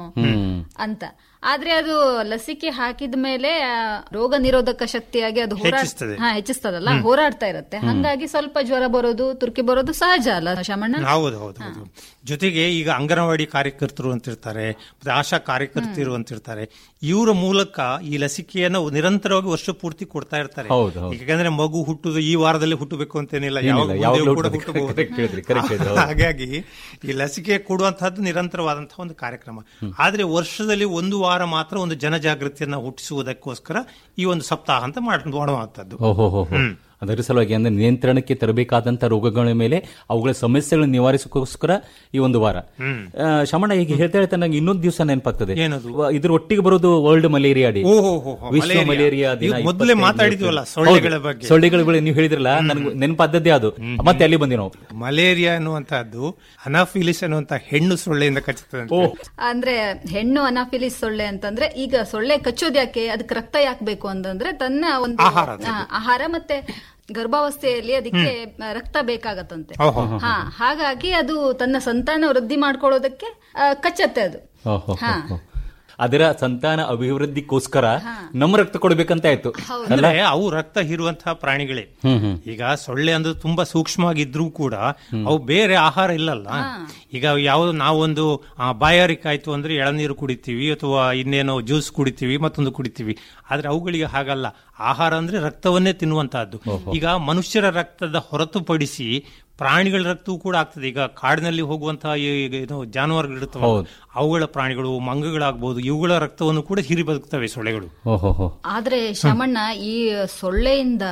ಅಂತ ಆದ್ರೆ ಅದು ಲಸಿಕೆ ಹಾಕಿದ ಮೇಲೆ ಆ, ರೋಗ ನಿರೋಧಕ ಶಕ್ತಿಯಾಗಿ ಅದು ಹೋರಾಟ ಹೆಚ್ಚಿಸ್ತದೆ. ಹಾ ಹೆಚ್ಚಿಸ್ತದಲ್ಲ ಹೋರಾಡ್ತಾ ಇರುತ್ತೆ ಹಂಗಾಗಿ ಸ್ವಲ್ಪ ಜ್ವರ ಬರೋದು ತುರ್ಕೆ ಬರೋದು ಸಹಜ ಅಲ್ಲ ಶಮಣ್ಣ ಹೌದು ಹೌದು ಹೌದು ಜೊತೆಗೆ ಈಗ ಅಂಗನವಾಡಿ ಕಾರ್ಯಕರ್ತರು ಅಂತಿರ್ತಾರೆ ಮತ್ತೆ ಆಶಾ ಕಾರ್ಯಕರ್ತರು ಅಂತಿರ್ತಾರೆ ಇವರ ಮೂಲಕ ಈ ಲಸಿಕೆಯನ್ನು ನಿರಂತರವಾಗಿ ವರ್ಷ ಪೂರ್ತಿ ಕೊಡ್ತಾ ಇರ್ತಾರೆ ಹೌದು, ಹೌದು. ಯಾಕಂದ್ರೆ ಮಗು ಹುಟ್ಟುದು ಈ ವಾರದಲ್ಲಿ ಹುಟ್ಟಬೇಕು ಅಂತೇನಿಲ್ಲ ಏನಿಲ್ಲ, ಯಾವಾಗ ಯಾವಾಗ್ಲೂ ಮುಂದೆಯೂ ಕೂಡ ಹುಟ್ಟುತ್ತೆ. ಹುಟ್ಟಬಹುದು. correct ಹೇಳಿದ್ರಿ, correct ಹೇಳಿದ್ರಿ, ಹೌದು. ಹಾಗಾಗಿ ಈ ಲಸಿಕೆ ಕೊಡುವಂತಹದ್ದು ನಿರಂತರವಾದಂತಹ ಒಂದು ಕಾರ್ಯಕ್ರಮ ಆದ್ರೆ ವರ್ಷದಲ್ಲಿ ಒಂದು ವಾರ ಮಾತ್ರ ಒಂದು ಜನಜಾಗೃತಿಯನ್ನ ಹುಟ್ಟಿಸುವುದಕ್ಕೋಸ್ಕರ ಈ ಒಂದು ಸಪ್ತಾಹ ಅಂತ ಮಾಡ್- ಮಾಡುವಂತದ್ದು ಓಹೋ ಹೋ ಹೋ. ಅದರ ಸಲುವಾಗಿ ಅಂದ್ರೆ ನಿಯಂತ್ರಣಕ್ಕೆ ತರಬೇಕಾದಂತ ರೋಗಗಳ ಮೇಲೆ ಅವುಗಳ ಸಮಸ್ಯೆಗಳನ್ನು ನಿವಾರಿಸೋಕ್ಕೋಸ್ಕರ ಈ ಒಂದು ವಾರ ಆ, ಶಮಣ ಈಗ ಹೇಳ್ತಾ ಹೇಳ್ತಾ ನಂಗೆ ಇನ್ನೊಂದು ದಿವಸ ನೆನಪಾಗ್ತದೆ ವ- ಇದ್ರ ಒಟ್ಟಿಗೆ ಬರೋದು ವರ್ಲ್ಡ್ ಮಲೇರಿಯಾ ಡೇ ಓಹೋ, ಹೋ, ಹೋ, ವಿಶ್ವ ಮಲೇರಿಯಾ. ಮಲೇರಿಯಾ ದಿನ ಈಗ ಮೊದಲೇ 25 ಮಾತಾಡಿದ್ವಲ್ಲ, ಹೌದು, ಸೊಳ್ಳೆಗಳ ಬಗ್ಗೆ. ಸೊಳ್ಳೆಗಳ ಬಗ್ಗೆ ನೀವು ಹೇಳಿದ್ರಲ್ಲ ನನಗೆ ನೆನಪಾದದ್ದೇ ಅದು ಮತ್ತೆ ಅಲ್ಲಿ ಬಂದಿ ನಾವು ಮಲೇರಿಯಾ ಅನ್ನುವಂತಹದ್ದು ಅನಾಫಿಲಿಸ್ ಅನ್ನುವಂತ ಹೆಣ್ಣು ಸೊಳ್ಳೆಯಿಂದ ಕಚ್ಚುತ್ತದೆ ಅಂದ್ರೆ ಹೆಣ್ಣು ಅನಾಫಿಲಿಸ್ ಸೊಳ್ಳೆ ಅಂತಂದ್ರೆ ಈಗ ಸೊಳ್ಳೆ ಕಚ್ಚೋದ್ ಯಾಕೆ ಅದಕ್ಕೆ ರಕ್ತ ಯಾಕೆ ಬೇಕು ಅಂತಂದ್ರೆ ತನ್ನ ಒಂದು ಆಹಾರ ಅದು. ಆ, ಆಹಾರ ಮತ್ತೆ ಗರ್ಭಾವಸ್ಥೆಯಲ್ಲಿ ಅದಕ್ಕೆ ರಕ್ತ ಬೇಕಾಗತ್ತಂತೆ ಓಹೋ. ಹಾ ಹಾಗಾಗಿ ಅದು ತನ್ನ ಸಂತಾನ ವೃದ್ಧಿ ಮಾಡ್ಕೊಳ್ಳೋದಕ್ಕೆ ಆ, ಕಚ್ಚತ್ತೆ ಅದು ಓಹೋ, ಹಾ. ಓಹೋ. ಅದರ ಸಂತಾನ ಅಭಿವೃದ್ಧಿಗೋಸ್ಕರ ನಮ್ಮ ರಕ್ತ ಕೊಡ್ಬೇಕಂತ ಆಯ್ತು ಅಲ್ಲ ಅಂದ್ರೆ ಅವು ರಕ್ತ ಹೀರುವಂತಹ ಪ್ರಾಣಿಗಳೇ ಹ್ಮ್ ಹ್ಮ್ ಈಗ ಸೊಳ್ಳೆ ಅಂದ್ರೆ ತುಂಬಾ ಸೂಕ್ಷ್ಮವಾಗಿದ್ರೂ ಕೂಡ ಅವು ಬೇರೆ ಆಹಾರ ಇಲ್ಲಲ್ಲ ಈಗ ಯಾವ್ದು ನಾವೊಂದು ಆ, ಬಾಯಾರಿಕೆ ಆಯ್ತು ಅಂದ್ರೆ ಎಳನೀರು ಕುಡಿತೀವಿ ಅಥವಾ ಇನ್ನೇನೋ ಜ್ಯೂಸ್ ಕುಡಿತೀವಿ ಮತ್ತೊಂದು ಕುಡಿತೀವಿ ಆದ್ರೆ ಅವುಗಳಿಗೆ ಹಾಗಲ್ಲ ಆಹಾರ ಅಂದ್ರೆ ರಕ್ತವನ್ನೇ ತಿನ್ನುವಂತಹದ್ದು ಈಗ ಮನುಷ್ಯರ ರಕ್ತದ ಹೊರತುಪಡಿಸಿ ಪ್ರಾಣಿಗಳ ರಕ್ತವೂ ಕೂಡ ಆಗ್ತದೆ ಈಗ ಕಾಡಿನಲ್ಲಿ ಹೋಗುವಂತಹ ಈ ಏನು ಜಾನುವಾರುಗಳಿರ್ತವೆ ಹೌದು. ಅವುಗಳ ಪ್ರಾಣಿಗಳು ಮಂಗಗಳಾಗಬಹುದು ಇವುಗಳ ರಕ್ತವನ್ನು ಕೂಡ ಹೀರಿ ಬದುಕ್ತವೆ ಸೊಳ್ಳೆಗಳು ಓಹೋ ಆದ್ರೆ ಶಮಣ್ಣ ಈ ಸೊಳ್ಳೆಯಿಂದ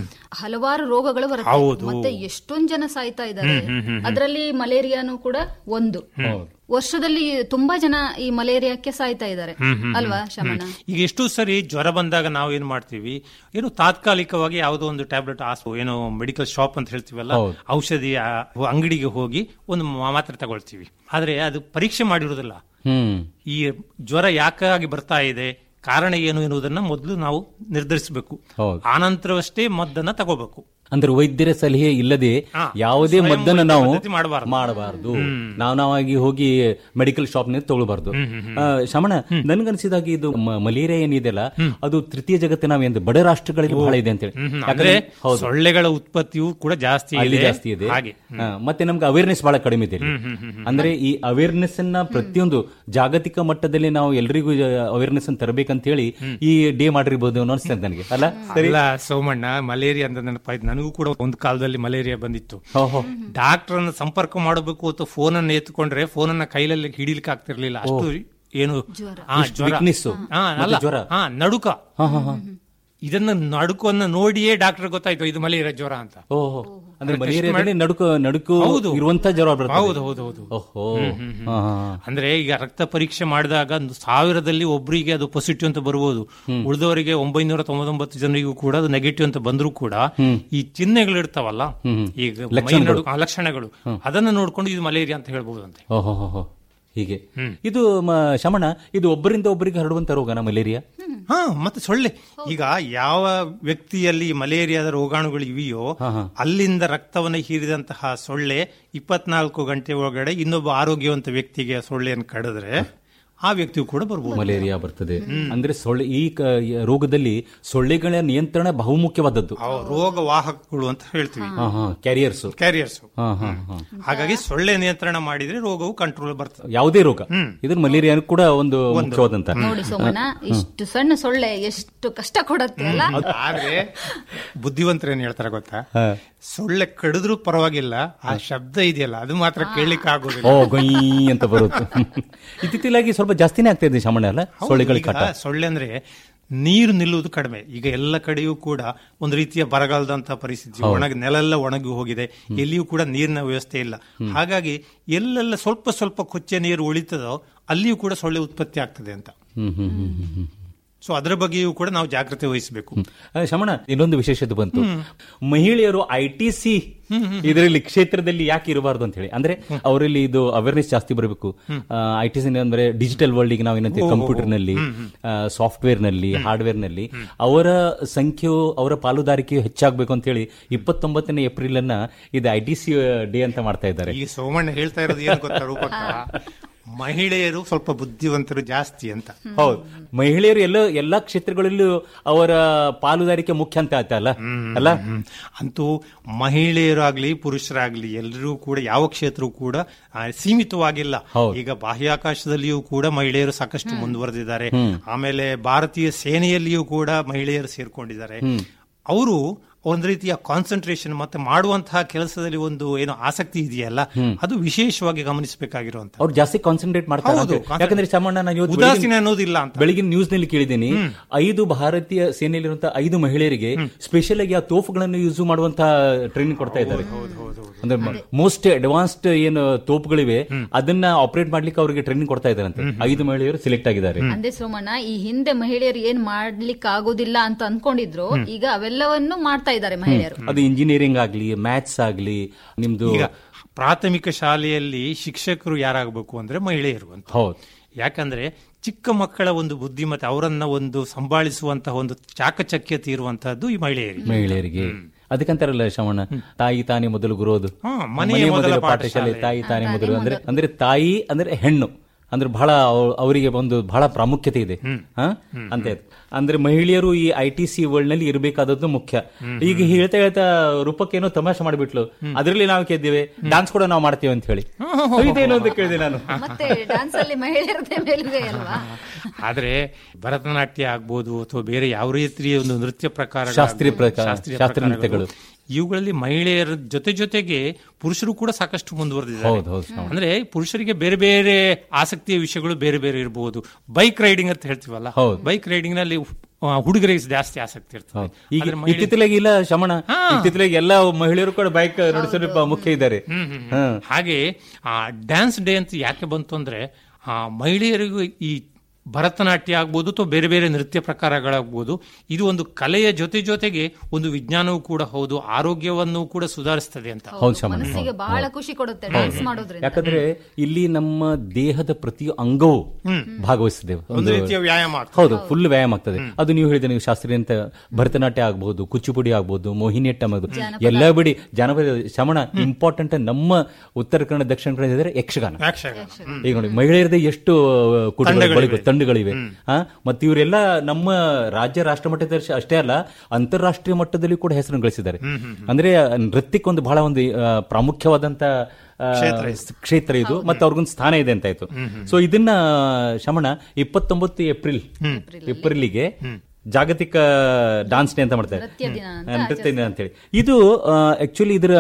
ಹಲವಾರು ರೋಗಗಳು ಬರುತ್ತೆ ಹೌದು. ಮತ್ತೆ ಎಷ್ಟೊಂದ್ ಜನ ಸಾಯ್ತಾ ಇದ್ದಾರೆ ಹ್ಮ್, ಹ್ಮ್, ಹ್ಮ್, ಹ್ಮ್. ಅದರಲ್ಲಿ ಮಲೇರಿಯಾನು ಕೂಡ ಒಂದು ವರ್ಷದಲ್ಲಿ ತುಂಬಾ ಜನ ಈ ಮಲೇರಿಯಾಕ್ಕೆ ಸಾಯ್ತಾ ಇದ್ದಾರೆ ಹ್ಮ್, ಹ್ಮ್, ಅಲ್ವಾ ಹ್ಮ್. ಶಮಣ್ಣ ಈಗ ಎಷ್ಟು ಸರಿ ಜ್ವರ ಬಂದಾಗ ನಾವು ಏನ್ ಮಾಡ್ತೀವಿ ಏನು ತಾತ್ಕಾಲಿಕವಾಗಿ ಯಾವುದೋ ಒಂದು ಟ್ಯಾಬ್ಲೆಟ್ ಆಸು ಏನೋ ಮೆಡಿಕಲ್ ಶಾಪ್ ಅಂತ ಹೇಳ್ತೀವಲ್ಲ ಹೌದು. ಔಷಧಿ ಆ, ಅಂಗಡಿಗೆ ಹೋಗಿ ಒಂದು ಮಾ- ಮಾತ್ರೆ ತಗೊಳ್ತೀವಿ ಆದ್ರೆ ಅದು ಪರೀಕ್ಷೆ ಮಾಡಿರುವುದಿಲ್ಲ ಹ್ಮ್ ಈ ಜ್ವರ ಯಾಕಾಗಿ ಬರ್ತಾ ಇದೆ ಕಾರಣ ಏನು ಎನ್ನುವುದನ್ನ ಮೊದಲು ನಾವು ನಿರ್ಧರಿಸಬೇಕು ಹೌದು. ಆನಂತರವಷ್ಟೇ ಮದ್ದನ್ನ ತಗೋಬೇಕು ಅಂದ್ರೆ ವೈದ್ಯರ ಸಲಹೆ ಇಲ್ಲದೆ ಹಾ, ಯಾವುದೇ ಸ್ವಯಂ ಮದ್ದನ್ನು ವೈದ್ಯ ನಾವು ಪದ್ಧತಿ ಮಾಡಬಾರ್ದು. ಮಾಡಬಾರದು ನಾವು ನಾವಾಗಿ ಹೋಗಿ ಮೆಡಿಕಲ್ ಶಾಪ್ ನಲ್ಲಿ ತಗೊಳ್ಬಾರ್ದು ಆ, ಶಮಣ ನನ್ಗನ್ಸಿದಾಗ ಇದು ಮ- ಮಲೇರಿಯಾ ಏನಿದೆಯಲ್ಲ ಅದು ತೃತೀಯ ಜಗತ್ತಿನ ಒಂದು ಬಡ ರಾಷ್ಟ್ರಗಳಲ್ಲಿ ಬಹಳ ಇದೆ ಅಂತೇಳಿ ಹ್ಮ್, ಹ್ಮ್. ಯಾಕಂದ್ರೆ- ಅಂದ್ರೆ ಹೌದು ಸೊಳ್ಳೆಗಳ ಉತ್ಪತ್ತಿಯು ಕೂಡ ಜಾಸ್ತಿ ಅಲ್ಲಿ ಇದೆ ಜಾಸ್ತಿ ಇದೆ ಹಾಗೆ ಹಾ, ಮತ್ತೆ ನಮ್ಗೆ ಅವೇರ್ನೆಸ್ ಬಹಳ ಕಡಿಮೆ ಇದೆ ಇಲ್ಲಿ. ಅಂದ್ರೆ ಈ ಅವೇರ್ನೆಸ್ ಅನ್ನ ಪ್ರತಿಯೊಂದು ಜಾಗತಿಕ ಮಟ್ಟದಲ್ಲಿ ನಾವು ಎಲ್ರಿಗೂ ಅವೇರ್ನೆಸ್ ಅನ್ನು ತರಬೇಕಂತ ಹೇಳಿ ಈ ಡೇ ಮಾಡಿರ್ಬೋದು ಅನ್ನೋ ಅನ್ಸ್ತದೆ ನನಗೆ ಅಲ್ಲ ಸರಿ ಅಲ್ಲ ಸೋಮಣ್ಣ ಮಲೇರಿಯಾ ಅಂತ ನೆನಪಾಯ್ತು ನನಗೂ ಕೂಡ ಒಂದು ಕಾಲದಲ್ಲಿ ಮಲೇರಿಯಾ ಬಂದಿತ್ತು ಓಹೋ ಡಾಕ್ಟರ್ ಅನ್ನ ಸಂಪರ್ಕ ಮಾಡಬೇಕು ಅಥವಾ ಫೋನ್ ಅನ್ನು ಎತ್ಕೊಂಡ್ರೆ ಫೋನ್ ಅನ್ನ ಕೈಲಲ್ಲಿ ಹಿಡಿಲಿಕ್ಕೆ ಆಗ್ತಿರ್ಲಿಲ್ಲ ಅಷ್ಟು ಏನು ಆ, ಇಷ್ಟು ಜ್ವರ. weakness. ಹಾ, ಮತ್ತೆ ಅಲ್ಲ ಜ್ವರ. ಹಾ ನಡುಕ ಹಾ ಹಾ ಹಾ ಇದನ್ನ ನಡುಕನ್ನ ನೋಡಿಯೇ ಡಾಕ್ಟರ್ ಗೊತ್ತಾಯ್ತು ಇದು ಮಲೇರಿಯಾ ಜ್ವರ ಅಂತ ಓಹೋ ಅಂದ್ರೆ ಅದಕ್ಕೆ ಮಲೇರಿಯಾದಲ್ಲಿ ಎಷ್ಟು ನಡುಕು ನಡುಕು ಹೌದು. ಇರುವಂತ ಜ್ವರ ಬರ್ತದೆ ಹೌದು ಹೌದು ಹೌದು ಓಹೋ ಹ್ಮ್, ಹ್ಮ್, ಹ್ಮ್. ಹಾ, ಹಾ, ಹಾ. ಅಂದ್ರೆ ಈಗ ರಕ್ತ ಪರೀಕ್ಷೆ ಮಾಡಿದಾಗ ಒಂದು ಸಾವಿರದಲ್ಲಿ ಒಬ್ಬರಿಗೆ ಅದು ಪಾಸಿಟಿವ್ ಅಂತ ಬರ್ಬೋದು ಉಳಿದವರಿಗೆ ಒಂಬೈನೂರ ತೊಂಬತ್ತೊಂಬತ್ತು ಜನರಿಗೂ ಕೂಡ ಅದು ನೆಗೆಟಿವ್ ಅಂತ ಬಂದರೂ ಕೂಡ ಈ ಚಿಹ್ನೆಗಳು ಇರ್ತಾವಲ್ಲ ಹ್ಮ್. ಈಗ ಮೈ ಲಕ್ಷಣಗಳು. ನಡು- ಆ, ಲಕ್ಷಣಗಳು ಅದನ್ನ ನೋಡ್ಕೊಂಡು ಇದು ಮಲೇರಿಯಾ ಅಂತ ಹೇಳ್ಬಹುದಂತೆ ಓಹೋ ಹೋ, ಹೋ. ಹೀಗೆ ಇದು ಮ- ಶಮಣ ಇದು ಒಬ್ಬರಿಂದ ಒಬ್ಬರಿಗೆ ಹರಡುವಂತ ರೋಗನ ಮಲೇರಿಯಾ ಹಾ ಮತ್ತೆ ಸೊಳ್ಳೆ ಈಗ ಯಾವ ವ್ಯಕ್ತಿಯಲ್ಲಿ ಮಲೇರಿಯಾದ ರೋಗಾಣುಗಳು ಇವೆಯೋ ಅಲ್ಲಿಂದ ರಕ್ತವನ್ನು ಹೀರಿದಂತಹ ಸೊಳ್ಳೆ ಇಪ್ಪತ್ನಾಲ್ಕು ಗಂಟೆ ಒಳಗಡೆ ಇನ್ನೊಬ್ಬ ಆರೋಗ್ಯವಂತ ವ್ಯಕ್ತಿಗೆ ಆ ಸೊಳ್ಳೆಯನ್ನು ಕಡಿದ್ರೆ ಆ ವ್ಯಕ್ತಿಯು ಕೂಡ ಬರ್ಬೋದು ಮಲೇರಿಯಾ ಬರ್ತದೆ ಅಂದ್ರೆ ಸೊಳ್ಳೆ ಈ ಕ- ಈ ರೋಗದಲ್ಲಿ ಸೊಳ್ಳೆಗಳ ನಿಯಂತ್ರಣ ಬಹುಮುಖ್ಯವಾದದ್ದು ಅವು ರೋಗ ವಾಹಕಗಳು ಅಂತ ಹೇಳ್ತೀವಿ ಕ್ಯಾರಿಯರ್ಸ್ ಕ್ಯಾರಿಯರ್ಸ್ ಹಾ ಹಾ ಹಾ ಹಾಗಾಗಿ ಸೊಳ್ಳೆ ನಿಯಂತ್ರಣ ಮಾಡಿದ್ರೆ ರೋಗವು ಕಂಟ್ರೋಲ್ ಬರ್ತದೆ ಯಾವುದೇ ರೋಗ ಇದ್ರ ಮಲೇರಿಯಾ ಕೂಡ ಒಂದು ಮುಖ್ಯವಾದಂತ ನೋಡಿ ಸೋಮಣ್ಣ ಇಷ್ಟು ಸಣ್ಣ ಸೊಳ್ಳೆ ಎಷ್ಟು ಕಷ್ಟ ಕೊಡತ್ತೆ ಅಲ್ಲ ಆದ್ರೆ ಬುದ್ಧಿವಂತರು ಏನ್ ಹೇಳ್ತಾರೆ ಗೊತ್ತಾ ಹಾ. ಸೊಳ್ಳೆ ಕಡಿದ್ರೂ ಪರವಾಗಿಲ್ಲ ಆ ಶಬ್ದ ಇದೆಯಲ್ಲ ಅದು ಮಾತ್ರ ಕೇಳಲಿಕ್ಕೆ ಓ ಆಗೋದಿಲ್ಲ ಗೊಯ್ ಅಂತ ಬರುತ್ತೆ ಇತ್ತೀಚಲಾಗಿ ಸ್ವಲ್ಪ ಜಾಸ್ತಿನೇ ಆಗ್ತಾ ಇದೆ ಶಮಣ ಅಲ್ಲ ಹೌದು, ಸೊಳ್ಳೆಗಳ ಈಗ ಕಾಟ ಸೊಳ್ಳೆ ಅಂದ್ರೆ ನೀರು ನಿಲ್ಲುವುದು ಕಡಿಮೆ ಈಗ ಎಲ್ಲ ಕಡೆಯೂ ಕೂಡ ಒಂದು ರೀತಿಯ ಬರಗಾಲದಂತಹ ಪರಿಸ್ಥಿತಿ ಒಣಗಿ ನೆಲೆಲ್ಲ ಒಣಗಿ ಹೋಗಿದೆ ಎಲ್ಲಿಯೂ ಕೂಡ ನೀರಿನ ವ್ಯವಸ್ಥೆ ಇಲ್ಲ ಹಾಗಾಗಿ ಎಲ್ಲೆಲ್ಲ ಸ್ವಲ್ಪ ಸ್ವಲ್ಪ ಕೊಚ್ಚೆ ನೀರು ಉಳಿತದೋ ಅಲ್ಲಿಯೂ ಕೂಡ ಸೊಳ್ಳೆ ಉತ್ಪತ್ತಿ ಆಗ್ತದೆ ಅಂತ ಹ್ಮ್ ಹ್ಮ್ ಹ್ಮ್ ಹ್ಮ್ ಹ್ಮ್ ಸೊ ಅದರ ಬಗ್ಗೆಯೂ ಕೂಡ ನಾವು ಜಾಗ್ರತೆ ವಹಿಸಬೇಕು ಆ, ಶಮಣ ಇನ್ನೊಂದು ವಿಶೇಷತೆ ಬಂತು ಮಹಿಳೆಯರು ಐ ಟಿ ಸಿ ಇದರಲ್ಲಿ ಕ್ಷೇತ್ರದಲ್ಲಿ ಯಾಕೆ ಇರಬಾರ್ದು ಅಂತ ಹೇಳಿ ಅಂದ್ರೆ ಅವರಲ್ಲಿ ಇದು ಅವೇರ್ನೆಸ್ ಜಾಸ್ತಿ ಬರಬೇಕು ಐ ಟಿ ಸಿ ಅಂದ್ರೆ ಡಿಜಿಟಲ್ ವರ್ಲ್ಡ್ ಈಗ ನಾವು ಏನಂತೀವಿ ಕಂಪ್ಯೂಟರ್ ನಲ್ಲಿ ಸಾಫ್ಟ್ವೇರ್ ನಲ್ಲಿ ಹಾರ್ಡ್ವೇರ್ ನಲ್ಲಿ ಅವರ ಸಂಖ್ಯೆಯು ಅವರ ಪಾಲುದಾರಿಕೆಯು ಹೆಚ್ಚಾಗಬೇಕು ಅಂತ ಹೇಳಿ ಇಪ್ಪತ್ತೊಂಬತ್ತನೇ ಏಪ್ರಿಲ್ ಅನ್ನ ಇದು ಐ ಟಿ ಸಿ ಡೇ ಅಂತ ಮಾಡ್ತಾ ಇದ್ದಾರೆ ಈ ಸೋಮಣ್ಣ ಹೇಳ್ತಾ ಇರೋದು ಏನು ಗೊತ್ತಾ ರೂಪಕ್ಕ ಮಹಿಳೆಯರು ಸ್ವಲ್ಪ ಬುದ್ಧಿವಂತರು ಜಾಸ್ತಿ ಅಂತ ಹೌದು ಮಹಿಳೆಯರು ಎಲ್ಲ ಎಲ್ಲಾ ಕ್ಷೇತ್ರಗಳಲ್ಲೂ ಅವರ ಪಾಲುದಾರಿಕೆ ಮುಖ್ಯ ಅಂತ ಆಯ್ತಾ ಅಲ್ಲ ಅಲ್ಲ ಅಂತೂ ಮಹಿಳೆಯರಾಗ್ಲಿ ಪುರುಷರಾಗ್ಲಿ ಎಲ್ಲರೂ ಕೂಡ ಯಾವ ಕ್ಷೇತ್ರವೂ ಕೂಡ ಆ, ಸೀಮಿತವಾಗಿಲ್ಲ ಹೌದು. ಈಗ ಬಾಹ್ಯಾಕಾಶದಲ್ಲಿಯೂ ಕೂಡ ಮಹಿಳೆಯರು ಸಾಕಷ್ಟು ಮುಂದುವರೆದಿದ್ದಾರೆ ಆಮೇಲೆ ಭಾರತೀಯ ಸೇನೆಯಲ್ಲಿಯೂ ಕೂಡ ಮಹಿಳೆಯರು ಸೇರ್ಕೊಂಡಿದ್ದಾರೆ ಅವರು ಒಂದು ರೀತಿಯ ಕಾನ್ಸಂಟ್ರೇಷನ್ ಮತ್ತೆ ಮಾಡುವಂತಹ ಕೆಲಸದಲ್ಲಿ ಒಂದು ಏನೋ ಆಸಕ್ತಿ ಇದೆಯಲ್ಲ ಅದು ವಿಶೇಷವಾಗಿ ಗಮನಿಸಬೇಕಾಗಿರುವಂತ ಅವ್ರು ಜಾಸ್ತಿ ಕಾನ್ಸಂಟ್ರೇಟ್ ಮಾಡ್ತಾರೆ ಹೌದು, ಅಂತ. ಯಾಕಂದ್ರೆ ಚಾಮಣ್ಣ ನಾನು ಇವತ್ತು ಉದಾಸೀನ ಬೆಳಗಿನ- ಅನ್ನೋದಿಲ್ಲ ಅಂತ. ಬೆಳಗಿನ ನ್ಯೂಸ್ ನಲ್ಲಿ ಕೇಳಿದ್ದೀನಿ ಐದು ಭಾರತೀಯ ಸೇನೆಯಲ್ಲಿರುವಂತಹ ಐದು ಮಹಿಳೆಯರಿಗೆ ಸ್ಪೆಷಲ್ ಆಗಿ ಆ ತೋಪುಗಳನ್ನು ಯೂಸ್ ಮಾಡುವಂತಹ ಟ್ರೈನಿಂಗ್ ಕೊಡ್ತಾ ಇದ್ದಾರೆ ಅಂದ್ರೆ ಮೋಸ್ಟ್ ಅಡ್ವಾನ್ಸ್ಡ್ ಏನು ತೋಪುಗಳಿವೆ ಅದನ್ನ ಆಪರೇಟ್ ಮಾಡ್ಲಿಕ್ಕೆ ಅವರಿಗೆ ಟ್ರೈನಿಂಗ್ ಕೊಡ್ತಾ ಇದ್ದಾರೆ ಅಂತ ಐದು ಮಹಿಳೆಯರು ಸೆಲೆಕ್ಟ್ ಆಗಿದ್ದಾರೆ ಅಂದೆ ಸೋಮಣ್ಣ ಈ ಹಿಂದೆ ಮಹಿಳೆಯರು ಏನ್ ಮಾಡ್ಲಿಕ್ಕೆ ಆಗೋದಿಲ್ಲ ಅಂತ ಅನ್ಕೊಂಡಿದ್ರು ಈಗ ಅವೆಲ್ಲವನ್ನು ಮಾಡ್ತಾ ಇದ್ದಾರೆ ಮಹಿಳೆಯರು ಅದು ಇಂಜಿನಿಯರಿಂಗ್ ಆಗ್ಲಿ ಮ್ಯಾಥ್ಸ್ ಆಗ್ಲಿ ನಿಮ್ದು ಈಗ ಪ್ರಾಥಮಿಕ ಶಾಲೆಯಲ್ಲಿ ಶಿಕ್ಷಕರು ಯಾರಾಗಬೇಕು ಅಂದ್ರೆ ಮಹಿಳೆಯರು ಅಂತ ಹೌದು ಯಾಕಂದ್ರೆ ಚಿಕ್ಕ ಮಕ್ಕಳ ಒಂದು ಬುದ್ಧಿಮತ್ತೆ ಅವರನ್ನ ಒಂದು ಸಂಭಾಳಿಸುವಂತಹ ಒಂದು ಚಾಕಚಕ್ಯತೆ ಇರುವಂತಹದ್ದು ಈ ಮಹಿಳೆಯರಿಗೆ ಮಹಿಳೆಯರಿಗೆ ಅದಕ್ಕಂತಾರಲ್ಲ ಶ್ರವಣ ತಾಯಿ ತಾನೇ ಮೊದಲು ಗುರೋದು ಹಾ, ಮನೆಯೇ ಮೊದಲ ಪಾಠಶಾಲೆ. ತಾಯಿ ತಾನೇ ಮೊದಲು ಅಂದ್ರೆ ಅಂದ್ರೆ ತಾಯಿ ಅಂದ್ರೆ ಹೆಣ್ಣು ಅಂದ್ರೆ ಬಹಳ ಅವ್- ಅವರಿಗೆ ಒಂದು ಬಹಳ ಪ್ರಾಮುಖ್ಯತೆ ಇದೆ ಹಾ? ಅಂತ ಇದೆ. ಅಂದ್ರೆ ಮಹಿಳೆಯರು ಈ ಐ ಟಿ ಸಿ ವರ್ಲ್ಡ್ ನಲ್ಲಿ ಇರಬೇಕಾದದ್ದು ಮುಖ್ಯ ಈಗ ಹೇಳ್ತಾ ಹೇಳ್ತಾ ರೂಪಕ್ಕೇನೋ ತಮಾಷೆ ಮಾಡಿಬಿಟ್ಲು ಅದರಲ್ಲಿ ನಾವು ಕೇಳಿದ್ದೇವೆ ಡಾನ್ಸ್ ಕೂಡ ನಾವು ಮಾಡ್ತೇವೆ ಅಂತ ಹೇಳಿ ಇದೇನು ಅಂತ ಕೇಳಿದೆ ನಾನು ಮತ್ತೆ ಡಾನ್ಸ್ ಅಲ್ಲಿ ಮಹಿಳೆಯರದೇ ಮೇಲುಗೈ ಅಲ್ವಾ ಆದ್ರೆ ಭರತನಾಟ್ಯ ಆಗ್ಬೋದು ಅಥವಾ ಬೇರೆ ಯಾವ ರೀತಿಯ ಒಂದು ನೃತ್ಯ ಪ್ರಕಾರ ಶಾಸ್ತ್ರೀಯ ಪ್ರಕಾರ- ಶಾಸ್ತ್ರೀಯ ನೃತ್ಯಗಳು. ಇವುಗಳಲ್ಲಿ ಮಹಿಳೆಯರ ಜೊತೆ ಜೊತೆಗೆ ಪುರುಷರು ಕೂಡ ಸಾಕಷ್ಟು ಹೌದು, ಮುಂದುವರೆದಿದ್ದಾರೆ ಹೌದು, ಶ್ರವಣ. ಅಂದ್ರೆ ಪುರುಷರಿಗೆ ಬೇರೆ ಬೇರೆ ಆಸಕ್ತಿಯ ವಿಷಯಗಳು ಬೇರೆ ಬೇರೆ ಇರಬಹುದು ಬೈಕ್ ರೈಡಿಂಗ್ ಅಂತ ಹೇಳ್ತೀವಲ್ಲ ಹೌದು. ಬೈಕ್ ರೈಡಿಂಗ್ ನಲ್ಲಿ ಆ, ಹುಡುಗರಿಗೆ ಜಾಸ್ತಿ ಆಸಕ್ತಿ ಇರ್ತದೆ ಹೌದು. ಈಗ ಆದ್ರೆ ಮಹಿಳೆ- ಇತ್ತಿತ್ತಲಾಗಿ ಇಲ್ಲ ಶಮಣ ಇತ್ತಿತ್ತಲಾಗಿ ಎಲ್ಲ ಮಹಿಳೆಯರು ಕೂಡ ಬೈಕ್ ನಡೆಸಲು ಮುಖ್ಯ ಇದ್ದಾರೆ ಹ್ಮ್, ಹ್ಮ್, ಹ್ಮ್. ಹ್ಮ್. ಹಾಗೆ ಆ ಡ್ಯಾನ್ಸ್ ಡೇ ಅಂತ ಯಾಕೆ ಬಂತು ಅಂದ್ರೆ ಆ ಮಹಿಳೆಯರಿಗೂ ಈ ಭರತನಾಟ್ಯ ಆಗ್ಬೋದು ಅಥವಾ ಬೇರೆ ಬೇರೆ ನೃತ್ಯ ಪ್ರಕಾರಗಳಾಗ್ಬೋದು ಇದು ಒಂದು ಕಲೆಯ ಜೊತೆ ಜೊತೆಗೆ ಒಂದು ವಿಜ್ಞಾನವೂ ಕೂಡ ಹೌದು ಆರೋಗ್ಯವನ್ನು ಕೂಡ ಸುಧಾರಿಸ್ತದೆ ಅಂತ ಹೌದು ಶಮಣ ಮನಸ್ಸಿಗೆ ಬಹಳ ಖುಷಿ ಕೊಡುತ್ತೆ ಡಾನ್ಸ್ ಮಾಡೋದ್ರಿಂದ ಯಾಕಂದ್ರೆ ಇಲ್ಲಿ ನಮ್ಮ ದೇಹದ ಪ್ರತಿ ಅಂಗವು ಭಾಗವಹಿಸಿದೆ ಒಂದು ರೀತಿಯ ವ್ಯಾಯಾಮ ಆಗ್ತದೆ. ಹೌದು ಫುಲ್ ವ್ಯಾಯಾಮ ಆಗ್ತದೆ ಅದು ನೀವು ಹೇಳಿದ ನೀವು ಶಾಸ್ತ್ರೀಯ ಅಂತ ಭರತನಾಟ್ಯ ಆಗ್ಬಹುದು ಕುಚ್ಚುಪುಡಿ ಆಗ್ಬಹುದು ಮೋಹಿನಿಯಟ್ಟಂ ಆಗ್ಬೋದು ಎಲ್ಲ ಬಿಡಿ ಜಾನಪದ ಶಮಣ ಇಂಪಾರ್ಟೆಂಟ್ ನಮ್ಮ ಉತ್ತರ ಕನ್ನಡ ದಕ್ಷಿಣ ಕನ್ನಡ ಇದ್ರೆ ಯಕ್ಷಗಾನ ಯಕ್ಷಗಾನ. ಹ್ಮ್. ಈಗ ನೋಡಿ ಮಹಿಳೆಯರದೇ ಎಷ್ಟು ಕುಟುಂಬ ತಂಡಗಳಿವೆ. ತಂಡಗಳಿವೆ ಆ, ಮತ್ತೆ ಇವರೆಲ್ಲ ನಮ್ಮ ರಾಜ್ಯ ರಾಷ್ಟ್ರ ಮಟ್ಟದ ಅಷ್ಟೇ ಅಲ್ಲ ಅಂತಾರಾಷ್ಟ್ರೀಯ ಮಟ್ಟದಲ್ಲಿ ಕೂಡ ಹೆಸರನ್ನು ಗಳಿಸಿದ್ದಾರೆ ಅಂದ್ರೆ ನೃತ್ಯಕ್ಕೆ ಒಂದು ಬಹಳ ಒಂದು ಆ, ಪ್ರಾಮುಖ್ಯವಾದಂತ ಆ, ಕ್ಷೇತ್ರ ಕ್ಷೇತ್ರ ಇದು ಮತ್ತೆ ಅವ್ರಿಗೊಂದು ಸ್ಥಾನ ಇದೆ ಅಂತ ಆಯ್ತು ಸೊ ಇದನ್ನ ಶಮಣ ಇಪ್ಪತ್ತೊಂಬತ್ತು ಏಪ್ರಿಲ್ ಏಪ್ರಿಲ್ಗೆ ಜಾಗತಿಕ ಡಾನ್ಸ್ ಡೇ ಅಂತ ಮಾಡ್ತಾರೆ ನೃತ್ಯ ದಿನ ಅಂತ ಆ, ನೃತ್ಯ ದಿನ ಅಂತ ಹೇಳಿ ಇದು ಆಕ್ಚುಲಿ ಇದರ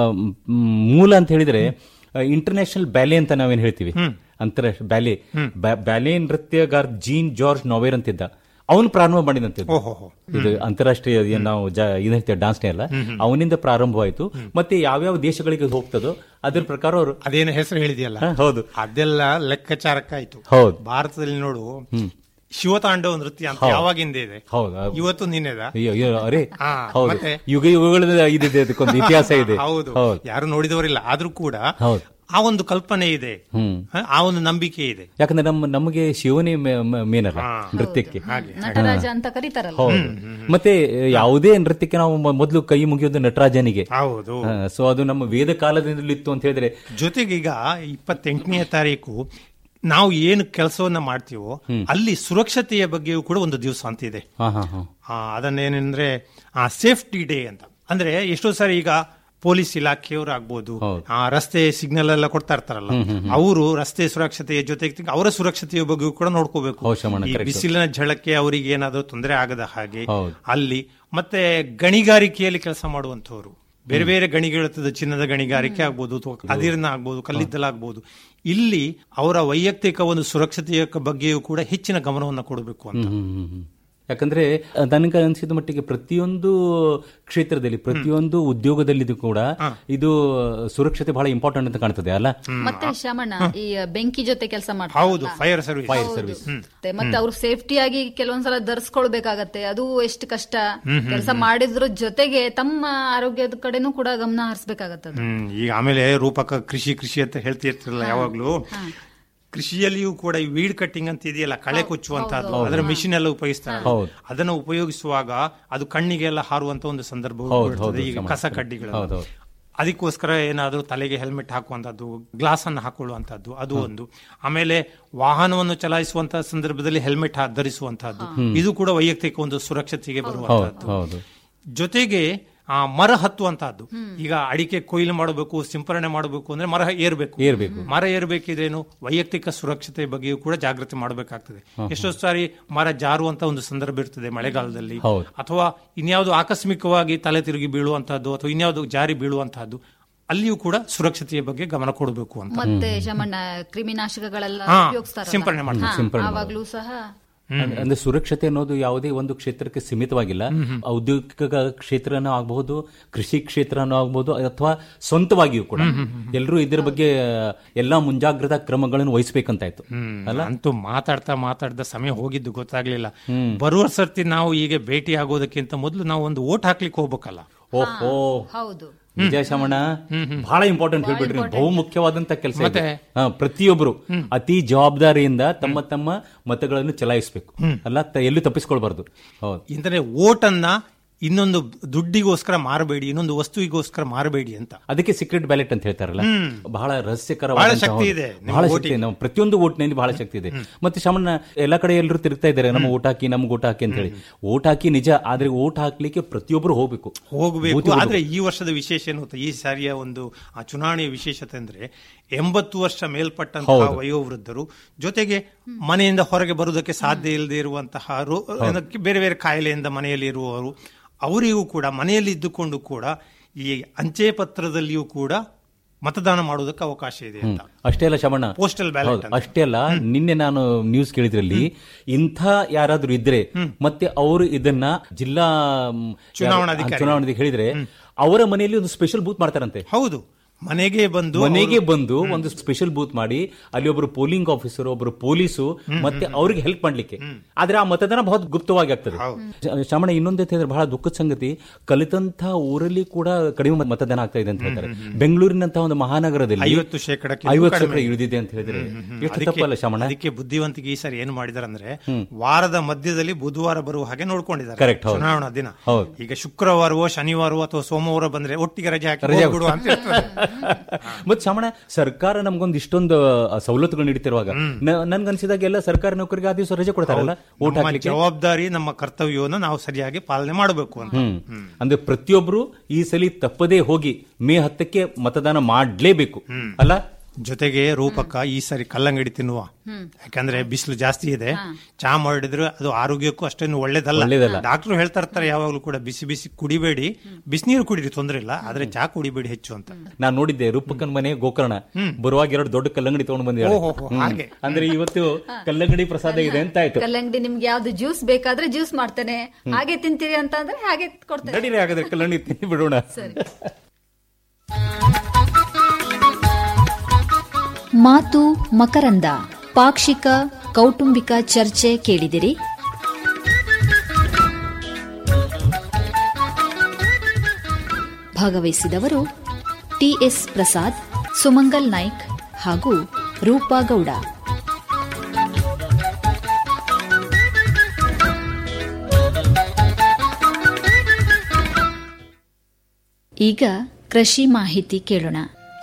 ಮ್, ಮೂಲ ಅಂತ ಹೇಳಿದ್ರೆ ಇಂಟರ್ನ್ಯಾಷನಲ್ ಬ್ಯಾಲೆ ಅಂತ ನಾವೇನ್ ಹೇಳ್ತೀವಿ ಅಂತಾರಾಷ್ಟ್ರೀಯ ಬ್ಯಾಲೆ ಬ್ಯಾಲೆ ನೃತ್ಯಗಾರ ಜೀನ್ ಜಾರ್ಜ್ ನೋವೇರ್ ಅಂತಿದ್ದ ಅವನು ಪ್ರಾರಂಭ ಮಾಡಿದಂತೆ ಓಹೋಹೋ. ಇದು ಅಂತಾರಾಷ್ಟ್ರೀಯ ಏನ್ ನಾವು ಜ- ಇದು ಹೇಳ್ತೇವೆ ಡಾನ್ಸ್ ಡೇ ಅಲ್ಲ ಅವನಿಂದ ಪ್ರಾರಂಭವಾಯಿತು ಮತ್ತೆ ಯಾವ್ಯಾವ ದೇಶಗಳಿಗೆ ಹೋಗ್ತದೋ ಅದ್ರ ಪ್ರಕಾರ ಅವರು ಅದೇನು ಹೆಸರು ಹೇಳಿದೆಯಲ್ಲ ಹಾ, ಹೌದು. ಅದೆಲ್ಲ ಲೆಕ್ಕಾಚಾರಕ್ಕಾಯ್ತು ಹೌದು. ಭಾರತದಲ್ಲಿ ನೋಡು ಶಿವತಾಂಡವ ನೃತ್ಯ ಅಂತ ಹೌದು. ಯಾವಾಗಿಂದ ಇದೆ ಹೌದು ಅದು- ಇವತ್ತು ನಿನ್ನೆದ ಅಯ್ಯೋ ಅಯ್ಯೋ, ಅರೆ ಹಾ, ಹೌದು ಮತ್ತೆ? ಯುಗ ಯುಗಗಳ ಇದಿದೆ ಅದಕ್ಕೊಂದು ಇತಿಹಾಸ ಇದೆ ಹೌದು ಹೌದು ಯಾರು ನೋಡಿದವರಿಲ್ಲ ಆದ್ರೂ ಕೂಡ ಹೌದು. ಆ ಒಂದು ಕಲ್ಪನೆ ಇದೆ ಹ್ಮ್ ಹ, ಆ ಒಂದು ನಂಬಿಕೆ ಇದೆ ಯಾಕಂದ್ರೆ ನಮ್ಮ ನಮಗೆ ಶಿವನೇ ಮೇನ್ ಅಲ್ಲ ನೃತ್ಯಕ್ಕೆ ನಟರಾಜ ಅಂತ ಕರೀತಾರಲ್ಲ ಹೌದು ಮತ್ತೆ ಯಾವುದೇ ನೃತ್ಯಕ್ಕೆ ನಾವು ಮೊ- ಮೊದಲು ಕೈ ಮುಗಿಯೋದು ನಟರಾಜನಿಗೆ ಹೌದು ಸೊ ಅದು ನಮ್ಮ ವೇದ ಕಾಲದಿಂದಲೂ ಇತ್ತು ಅಂತ ಹೇಳಿದ್ರೆ ಜೊತೆಗೆ ಈಗ ಇಪ್ಪತ್ತೆಂಟನೇ ತಾರೀಕು ನಾವು ಏನು ಕೆಲಸವನ್ನ ಮಾಡ್ತೀವೋ ಅಲ್ಲಿ ಸುರಕ್ಷತೆಯ ಬಗ್ಗೆಯೂ ಕೂಡ ಒಂದು ದಿವಸ ಅಂತ ಇದೆ ಹಾ ಹಾ ಹಾ ಆ, ಅದನ್ನೇನೆಂದ್ರೆ ಆ ಸೇಫ್ಟಿ ಡೇ ಅಂತ ಅಂದ್ರೆ ಎಷ್ಟೋ ಸಾರಿ ಈಗ ಪೊಲೀಸ್ ಇಲಾಖೆಯವರು ಆಗ್ಬೋದು ಹೌದು. ಆ ರಸ್ತೆ ಸಿಗ್ನಲ್ ಎಲ್ಲ ಕೊಡ್ತಾ ಇರ್ತಾರಲ್ಲ ಅವರು ರಸ್ತೆ ಸುರಕ್ಷತೆಯ ಜೊತೆಗೆ ಅವರ ಸುರಕ್ಷತೆಯ ಬಗ್ಗೆಯೂ ಕೂಡ ನೋಡ್ಕೋಬೇಕು ಹೌದು, ಶ್ರವಣ, ಈ correct. ಬಿಸಿಲಿನ ಝಳಕ್ಕೆ ಅವರಿಗೆ ಏನಾದರೂ ತೊಂದರೆ ಆಗದ ಹಾಗೆ ಹೌದು. ಅಲ್ಲಿ ಮತ್ತೆ ಗಣಿಗಾರಿಕೆಯಲ್ಲಿ ಕೆಲಸ ಮಾಡುವಂತವರು ಬೇರೆ ಬೇರೆ ಗಣಿಗಳಿರ್ತದೆ ಚಿನ್ನದ ಗಣಿಗಾರಿಕೆ ಆಗ್ಬೋದು ಅಥವಾ ಅದಿರ್ನ ಆಗ್ಬೋದು ಕಲ್ಲಿದ್ದಲಾಗ್ಬೋದು ಇಲ್ಲಿ ಅವರ ವೈಯಕ್ತಿಕ ಒಂದು ಸುರಕ್ಷತೆಯ ಬಗ್ಗೆಯೂ ಕೂಡ ಹೆಚ್ಚಿನ ಗಮನವನ್ನು ಕೊಡಬೇಕು ಅಂತ ಹ್ಮ್, ಹ್ಮ್, ಹ್ಮ್. ಯಾಕಂದ್ರೆ ನನಗೆ ಅನಿಸಿದ ಮಟ್ಟಿಗೆ ಪ್ರತಿಯೊಂದು ಕ್ಷೇತ್ರದಲ್ಲಿ ಪ್ರತಿಯೊಂದು ಉದ್ಯೋಗದಲ್ಲಿ ಕೂಡ ಇದು ಸುರಕ್ಷತೆ ಬಹಳ ಇಂಪಾರ್ಟೆಂಟ್ ಅಂತ ಕಾಣ್ತದೆ ಅಲ್ಲ ಮತ್ತೆ ಶ್ರಮಣ ಈ ಬೆಂಕಿ ಜೊತೆ ಕೆಲಸ ಹೌದು ಮಾಡ್ತಾರೆ ಫೈರ್ ಸರ್ವಿಸ್ ಮತ್ತೆ ಮತ್ತೆ ಅವ್ರು ಸೇಫ್ಟಿಯಾಗಿ ಕೆಲವೊಂದ್ಸಲ ಧರಿಸ್ಕೊಳ್ಬೇಕಾಗತ್ತೆ ಅದು ಎಷ್ಟು ಕಷ್ಟ ಕೆಲಸ ಮಾಡಿದ್ರ ಜೊತೆಗೆ ತಮ್ಮ ಆರೋಗ್ಯದ ಕಡೆನೂ ಕೂಡ ಗಮನ ಹರಿಸ್ಬೇಕಾಗತ್ತೆ ಅದು. ಹ್ಮ್ ಈಗ ಆಮೇಲೆ ರೂಪಕ ಕೃಷಿ ಕೃಷಿ ಅಂತ ಹೇಳ್ತಿರ್ತಿರಲ್ಲ ಯಾವಾಗ್ಲೂ ಕೃಷಿಯಲ್ಲಿಯೂ ಕೂಡ ಈ ವೀಡ್ ಕಟ್ಟಿಂಗ್ ಅಂತ ಇದೆಯಲ್ಲ ಕಳೆ ಕೊಚ್ಚುವಂತಹದ್ದು ಅದರ ಮಿಷಿನ್ ಎಲ್ಲ ಉಪಯೋಗಿಸ್ತಾರೆ ಹೌದು. ಅದನ್ನು ಉಪಯೋಗಿಸುವಾಗ ಅದು ಕಣ್ಣಿಗೆಲ್ಲ ಹಾರುವಂತ ಒಂದು ಸಂದರ್ಭ ಹೌದು, ಹೌದು, ಈಗ ಸಮ- ಕಸ ಕಡ್ಡಿಗಳು ಹೌದು, ಹೌದು. ಅದಕ್ಕೋಸ್ಕರ ಏನಾದರೂ ತಲೆಗೆ ಹೆಲ್ಮೆಟ್ ಹಾಕುವಂತದ್ದು ಗ್ಲಾಸ್ ಅನ್ನು ಹಾಕೊಳ್ಳುವಂತದ್ದು ಅದು ಒಂದು ಆಮೇಲೆ ವಾಹನವನ್ನು ಚಲಾಯಿಸುವಂತಹ ಸಂದರ್ಭದಲ್ಲಿ ಹೆಲ್ಮೆಟ್ ಧರಿಸುವಂತಹದ್ದು ಇದು ಕೂಡ ವೈಯಕ್ತಿಕ ಒಂದು ಸುರಕ್ಷತೆಗೆ ಹೌದು ಬರುವಂತಹದ್ದು ಹೌದು ಜೊತೆಗೆ ಆ ಮರ ಹತ್ತುವಂತಹದ್ದು ಈಗ ಅಡಿಕೆ ಕೊಯ್ಲು ಮಾಡಬೇಕು ಸಿಂಪರಣೆ ಮಾಡಬೇಕು ಅಂದ್ರೆ ಮರ ಏರ್ಬೇಕು ಏರ್ಬೇಕು. ಮರ ಏರ್ಬೇಕಿದ್ರೇನು ವೈಯಕ್ತಿಕ ಸುರಕ್ಷತೆ ಬಗ್ಗೆಯೂ ಕೂಡ ಜಾಗೃತಿ ಮಾಡಬೇಕಾಗ್ತದೆ ಎಷ್ಟೋ ಸಾರಿ ಮರ ಜಾರುವಂತ ಒಂದು ಸಂದರ್ಭ ಇರ್ತದೆ ಮಳೆಗಾಲದಲ್ಲಿ ಹೌದು. ಅಥವಾ ಇನ್ಯಾವುದು ಆಕಸ್ಮಿಕವಾಗಿ ತಲೆ ತಿರುಗಿ ಬೀಳುವಂತಹದ್ದು ಅಥವಾ ಇನ್ಯಾವುದು ಜಾರಿ ಬೀಳುವಂತಹದ್ದು ಅಲ್ಲಿಯೂ ಕೂಡ ಸುರಕ್ಷತೆಯ ಬಗ್ಗೆ ಗಮನ ಕೊಡಬೇಕು ಅಂತ ಮತ್ತೆ ಶಮಣ್ಣ ಕ್ರಿಮಿನಾಶಕಗಳೆಲ್ಲ ಹಾ, ಉಪಯೋಗಿಸ್ತಾರಲ್ಲ ಸಿಂಪರಣೆ ಮಾಡ್ತಾರೆ. ಹಾ, ಸಿಂಪರಣೆ ಆವಾಗ್ಲೂ ಸಹ ಅಂದ್ರೆ- ಅಂದ್ರೆ ಸುರಕ್ಷತೆ ಅನ್ನೋದು ಯಾವುದೇ ಒಂದು ಕ್ಷೇತ್ರಕ್ಕೆ ಸೀಮಿತವಾಗಿಲ್ಲ ಔದ್ಯೋಗಿಕ ಕ್ಷೇತ್ರನೂ ಆಗಬಹುದು ಕೃಷಿ ಕ್ಷೇತ್ರನೂ ಆಗಬಹುದು ಅಥವಾ ಸ್ವಂತವಾಗಿಯೂ ಕೂಡ ಎಲ್ಲರೂ ಇದ್ರ ಬಗ್ಗೆ ಎಲ್ಲಾ ಮುಂಜಾಗ್ರತಾ ಕ್ರಮಗಳನ್ನು ವಹಿಸಬೇಕಂತಾಯ್ತು ಅಲ್ಲ ಅಂತೂ ಮಾತಾಡ್ತಾ ಮಾತಾಡ್ದ ಸಮಯ ಹೋಗಿದ್ದು ಗೊತ್ತಾಗ್ಲಿಲ್ಲ ಬರುವ ಸರ್ತಿ ನಾವು ಈಗ ಭೇಟಿ ಆಗೋದಕ್ಕಿಂತ ಮೊದಲು ನಾವು ಒಂದು ಓಟ್ ಹಾಕ್ಲಿಕ್ಕೆ ಹೋಗ್ಬೇಕಲ್ಲ ಓಹೋ ಹೌದು ನಿಜ ಶಮಣ ಬಹಳ ಇಂಪಾರ್ಟೆಂಟ್ ಹೇಳ್ಬಿಟ್ರಿ ಬಹು ಮುಖ್ಯವಾದಂತ ಕೆಲಸ ಮತ್ತೆ? ಪ್ರತಿಯೊಬ್ಬರು ಅತಿ ಜವಾಬ್ದಾರಿಯಿಂದ ತಮ್ಮ ತಮ್ಮ ಮತಗಳನ್ನು ಚಲಾಯಿಸಬೇಕು ಅಲ್ಲ ತ- ಎಲ್ಲೂ ತಪ್ಪಿಸ್ಕೊಳ್ಬಾರ್ದು ಹೌದು ಇಂದ್ರೆ ಓಟನ್ನ ಇನ್ನೊಂದು ದುಡ್ಡಿಗೋಸ್ಕರ ಮಾರಬೇಡಿ ಇನ್ನೊಂದು ವಸ್ತುವಿಗೋಸ್ಕರ ಮಾರಬೇಡಿ ಅಂತ ಅದಕ್ಕೆ ಸೀಕ್ರೆಟ್ ಬ್ಯಾಲೆಟ್ ಅಂತ ಹೇಳ್ತಾರಲ್ಲ ಬಹಳ ರಹಸ್ಯಕರವಾದ ಬಹಳ ಶಕ್ತಿ ಇದೆ ನಿಮ್ಮ ಬಹಳ ಶಕ್ತಿ voting. ಇದೆ. ನಾವು ಪ್ರತಿಯೊಂದು ಓಟ್ನಲ್ಲಿ ಬಹಳ ಶಕ್ತಿ ಇದೆ ಮತ್ತೆ ಶಮಣ್ಣ ಎಲ್ಲಾ ಕಡೆ ಎಲ್ಲರೂ ತಿರುಗ್ತಾ ಇದ್ದಾರೆ ನಮ್ಮ ಓಟ್ ಹಾಕಿ ನಮ್ಗೆ ಓಟ್ ಹಾಕಿ ಅಂತ ಹೇಳಿ ಓಟ್ ಹಾಕಿ ನಿಜ ಆದ್ರೆ ಓಟ್ ಹಾಕ್ಲಿಕ್ಕೆ ಪ್ರತಿಯೊಬ್ಬರು ಹೋಗ್ಬೇಕು ಹೋಗಬೇಕು ಬೂತಿಗೆ ಆದ್ರೆ ಈ ವರ್ಷದ ವಿಶೇಷ ಏನು ಗೊತ್ತಾ? ಈ ಸಾರಿಯ ಒಂದು ಆ ಚುನಾವಣೆಯ ವಿಶೇಷತೆ ಅಂದ್ರೆ ಎಂಬತ್ತು ವರ್ಷ ಮೇಲ್ಪಟ್ಟಂತಹ ಹೌದು. ವಯೋವೃದ್ಧರು ಜೊತೆಗೆ ಮನೆಯಿಂದ ಹೊರಗೆ ಬರುವುದಕ್ಕೆ ಸಾಧ್ಯ ಇಲ್ಲದೆ ಇರುವಂತಹ ರೋ- ಅದಕ್ಕೆ ಬೇರೆ ಬೇರೆ ಕಾಯಿಲೆಯಿಂದ ಮನೆಯಲ್ಲಿ ಇರುವವರು ಅವರಿಗೂ ಕೂಡ ಮನೆಯಲ್ಲಿ ಇದ್ದುಕೊಂಡು ಕೂಡ ಈ ಅಂಚೆ ಪತ್ರದಲ್ಲಿಯೂ ಕೂಡ ಮತದಾನ ಮಾಡುವುದಕ್ಕೆ ಅವಕಾಶ ಇದೆ ಅಂತ ಅಷ್ಟೇ ಅಲ್ಲ ಶಮಣ್ಣ Postal ballot ಹೌದು, ಅಂತ. ಅಷ್ಟೇ ಅಲ್ಲ ನಿನ್ನೆ ನಾನು ನ್ಯೂಸ್ ಕೇಳಿದ್ರಲ್ಲಿ ಇಂಥ ಯಾರಾದ್ರೂ ಇದ್ರೆ ಮತ್ತೆ ಅವರು ಇದನ್ನ ಜಿಲ್ಲಾ ಮ್, ಚುನಾವಣಾಧಿಕಾರಿ. ಯಾರು- ಚುನಾವಣಾಧಿಕಾರಿ ಹೇಳಿದ್ರೆ ಅವರ ಮನೆಯಲ್ಲಿ ಒಂದು ಸ್ಪೆಷಲ್ ಬೂತ್ ಮಾಡ್ತಾರಂತೆ ಹೌದು ಮನೆಗೆ ಬಂದು ಮನೆಗೆ ಬಂದು ಒಂದು ಸ್ಪೆಷಲ್ ಬೂತ್ ಮಾಡಿ ಅಲ್ಲಿ ಒಬ್ಬರು ಪೋಲಿಂಗ್ ಆಫೀಸರ್ ಒಬ್ಬರು ಪೊಲೀಸು ಮತ್ತೆ ಅವ್ರಿಗೆ ಹೆಲ್ಪ್ ಮಾಡ್ಲಿಕ್ಕೆ ಆದ್ರೆ ಆ ಮತದಾನ ಬಹಳ ಗುಪ್ತವಾಗಿ ಆಗ್ತದೆ ಶ- ಶ್ರಮಣ ಇನ್ನೊಂದು ಹೇಳಿದ್ರೆ ಬಹಳ ದುಃಖದ ಸಂಗತಿ ಕಲಿತಂತ ಊರಲ್ಲಿ ಕೂಡ ಕಡಿಮೆ ಮತ- ಮತದಾನ ಆಗ್ತಾ ಇದೆ ಅಂತ ಹೇಳ್ತಾರೆ ಬೆಂಗಳೂರಿನಂತಹ ಒಂದು ಮಹಾನಗರದಲ್ಲಿ ಐವತ್ತು ಶೇಕಡಕ್ಕೆ ಐವತ್ತು ಕಡಿಮೆ. ಶೇಕಡ ಇಳಿದಿದೆ ಅಂತ ಹೇಳಿದ್ರೆ ಎಷ್ಟು ಅದಕ್ಕೆ- ತಪ್ಪಲ್ಲ ಶ್ರಮಣ ಅದಕ್ಕೆ ಬುದ್ಧಿವಂತಿಕೆ ಈ ಸಾರಿ ಏನು ಮಾಡಿದಾರೆ ಅಂದ್ರೆ ವಾರದ ಮಧ್ಯದಲ್ಲಿ ಬುಧವಾರ ಬರುವ ಹಾಗೆ ನೋಡ್ಕೊಂಡಿದ್ದಾರೆ Correct, ಹೌದು. ಚುನಾವಣಾ ದಿನ ಹೌದು. ಈಗ ಶುಕ್ರವಾರವೋ ಶನಿವಾರವೋ ಅಥವಾ ಸೋಮವಾರ ಬಂದ್ರೆ ಒಟ್ಟಿಗೆ ರಜೆ ಹಾಕಿ ರಜೆ ಹೋಗ್ಬಿಡು ಅಂತ ಹೇಳ್ತಾರೆ. ಮತ್ತೆ ಶ್ರಮಣ ಸರ್ಕಾರ ನಮ್ಗೊಂದು ಇಷ್ಟೊಂದು ಆ, ಸವಲತ್ತುಗಳು ನೀಡ್ತಿರುವಾಗ ನ- ನನ್ಗನ್ಸಿದಾಗ ಎಲ್ಲ ಸರ್ಕಾರಿ ನೌಕರಿಗೆ ಆ ದಿವಸ ರಜೆ ಕೊಡ್ತಾರಲ್ಲ ಓಟ್ ನಮ್ಮ ಹಾಕ್ಲಿಕ್ಕೆ ಜವಾಬ್ದಾರಿ ನಮ್ಮ ಕರ್ತವ್ಯವನ್ನು ನಾವು ಸರಿಯಾಗಿ ಪಾಲನೆ ಮಾಡಬೇಕು ಅಂತ ಹ್ಮ್ ಅಂದ್ರೆ ಪ್ರತಿಯೊಬ್ರು ಈ ಸಲ ತಪ್ಪದೇ ಹೋಗಿ ಮೇ ಹತ್ತಕ್ಕೆ ಮತದಾನ ಮಾಡ್ಲೇಬೇಕು ಅಲ್ಲ ಜೊತೆಗೆ ರೂಪಕ ಈ ಸರಿ ಕಲ್ಲಂಗಡಿ ತಿನ್ನುವ ಯಾಕಂದ್ರೆ ಬಿಸಿಲು ಜಾಸ್ತಿ ಇದೆ ಚಾ ಮಾಡಿದ್ರೆ ಅದು ಆರೋಗ್ಯಕ್ಕೂ ಅಷ್ಟೇನು ಒಳ್ಳೇದಲ್ಲ ಒಳ್ಳೇದಲ್ಲ. ಡಾಕ್ಟರ್ ಹೇಳ್ತಾ ಇರ್ತಾರೆ ಯಾವಾಗಲೂ ಕೂಡ ಬಿಸಿ ಬಿಸಿ ಕುಡಿಬೇಡಿ ಬಿಸಿನೀರು ಕುಡಿರಿ ತೊಂದ್ರೆ ಇಲ್ಲ ಆದ್ರೆ ಚಾ ಕುಡಿಬೇಡಿ ಹೆಚ್ಚು ಅಂತ ನಾನ್ ನೋಡಿದ್ದೆ ರೂಪಕ್ಕನ್ ಮನೆ ಗೋಕರ್ಣ ಬರುವಾಗ ಎರಡು ದೊಡ್ಡ ಕಲ್ಲಂಗಡಿ ತಗೊಂಡು ಬಂದಿದ್ದಾರೆ ಓಹೋ, ಹೋ, ಹಾಗೆ. ಅಂದ್ರೆ ಇವತ್ತು ಕಲ್ಲಂಗಡಿ ಪ್ರಸಾದ ಇದೆ ಅಂತ ಆಯ್ತು ಕಲ್ಲಂಗಡಿ ನಿಮ್ಗೆ ಯಾವ್ದು ಜ್ಯೂಸ್ ಬೇಕಾದ್ರೆ ಜ್ಯೂಸ್ ಮಾಡ್ತೇನೆ ಹಾಗೆ ತಿಂತೀರಿ ಅಂತ ಅಂದ್ರೆ ಹಾಗೆ ಕೊಡ್ತೇನೆ ನಡೀರಿ ಹಾಗಾದ್ರೆ ಕಲ್ಲಂಗಡಿ ತಿಂದು ಬಿಡೋಣ ಸರಿ ಮಾತು ಮಕರಂದ ಪಾಕ್ಷಿಕ ಕೌಟುಂಬಿಕ ಚರ್ಚೆ ಕೇಳಿದಿರಿ ಭಾಗವಹಿಸಿದವರು ಟಿಎಸ್ ಪ್ರಸಾದ್ ಸುಮಂಗಲ್ ನಾಯ್ಕ್ ಹಾಗೂ ರೂಪಾ ಗೌಡ ಈಗ ಕೃಷಿ ಮಾಹಿತಿ ಕೇಳೋಣ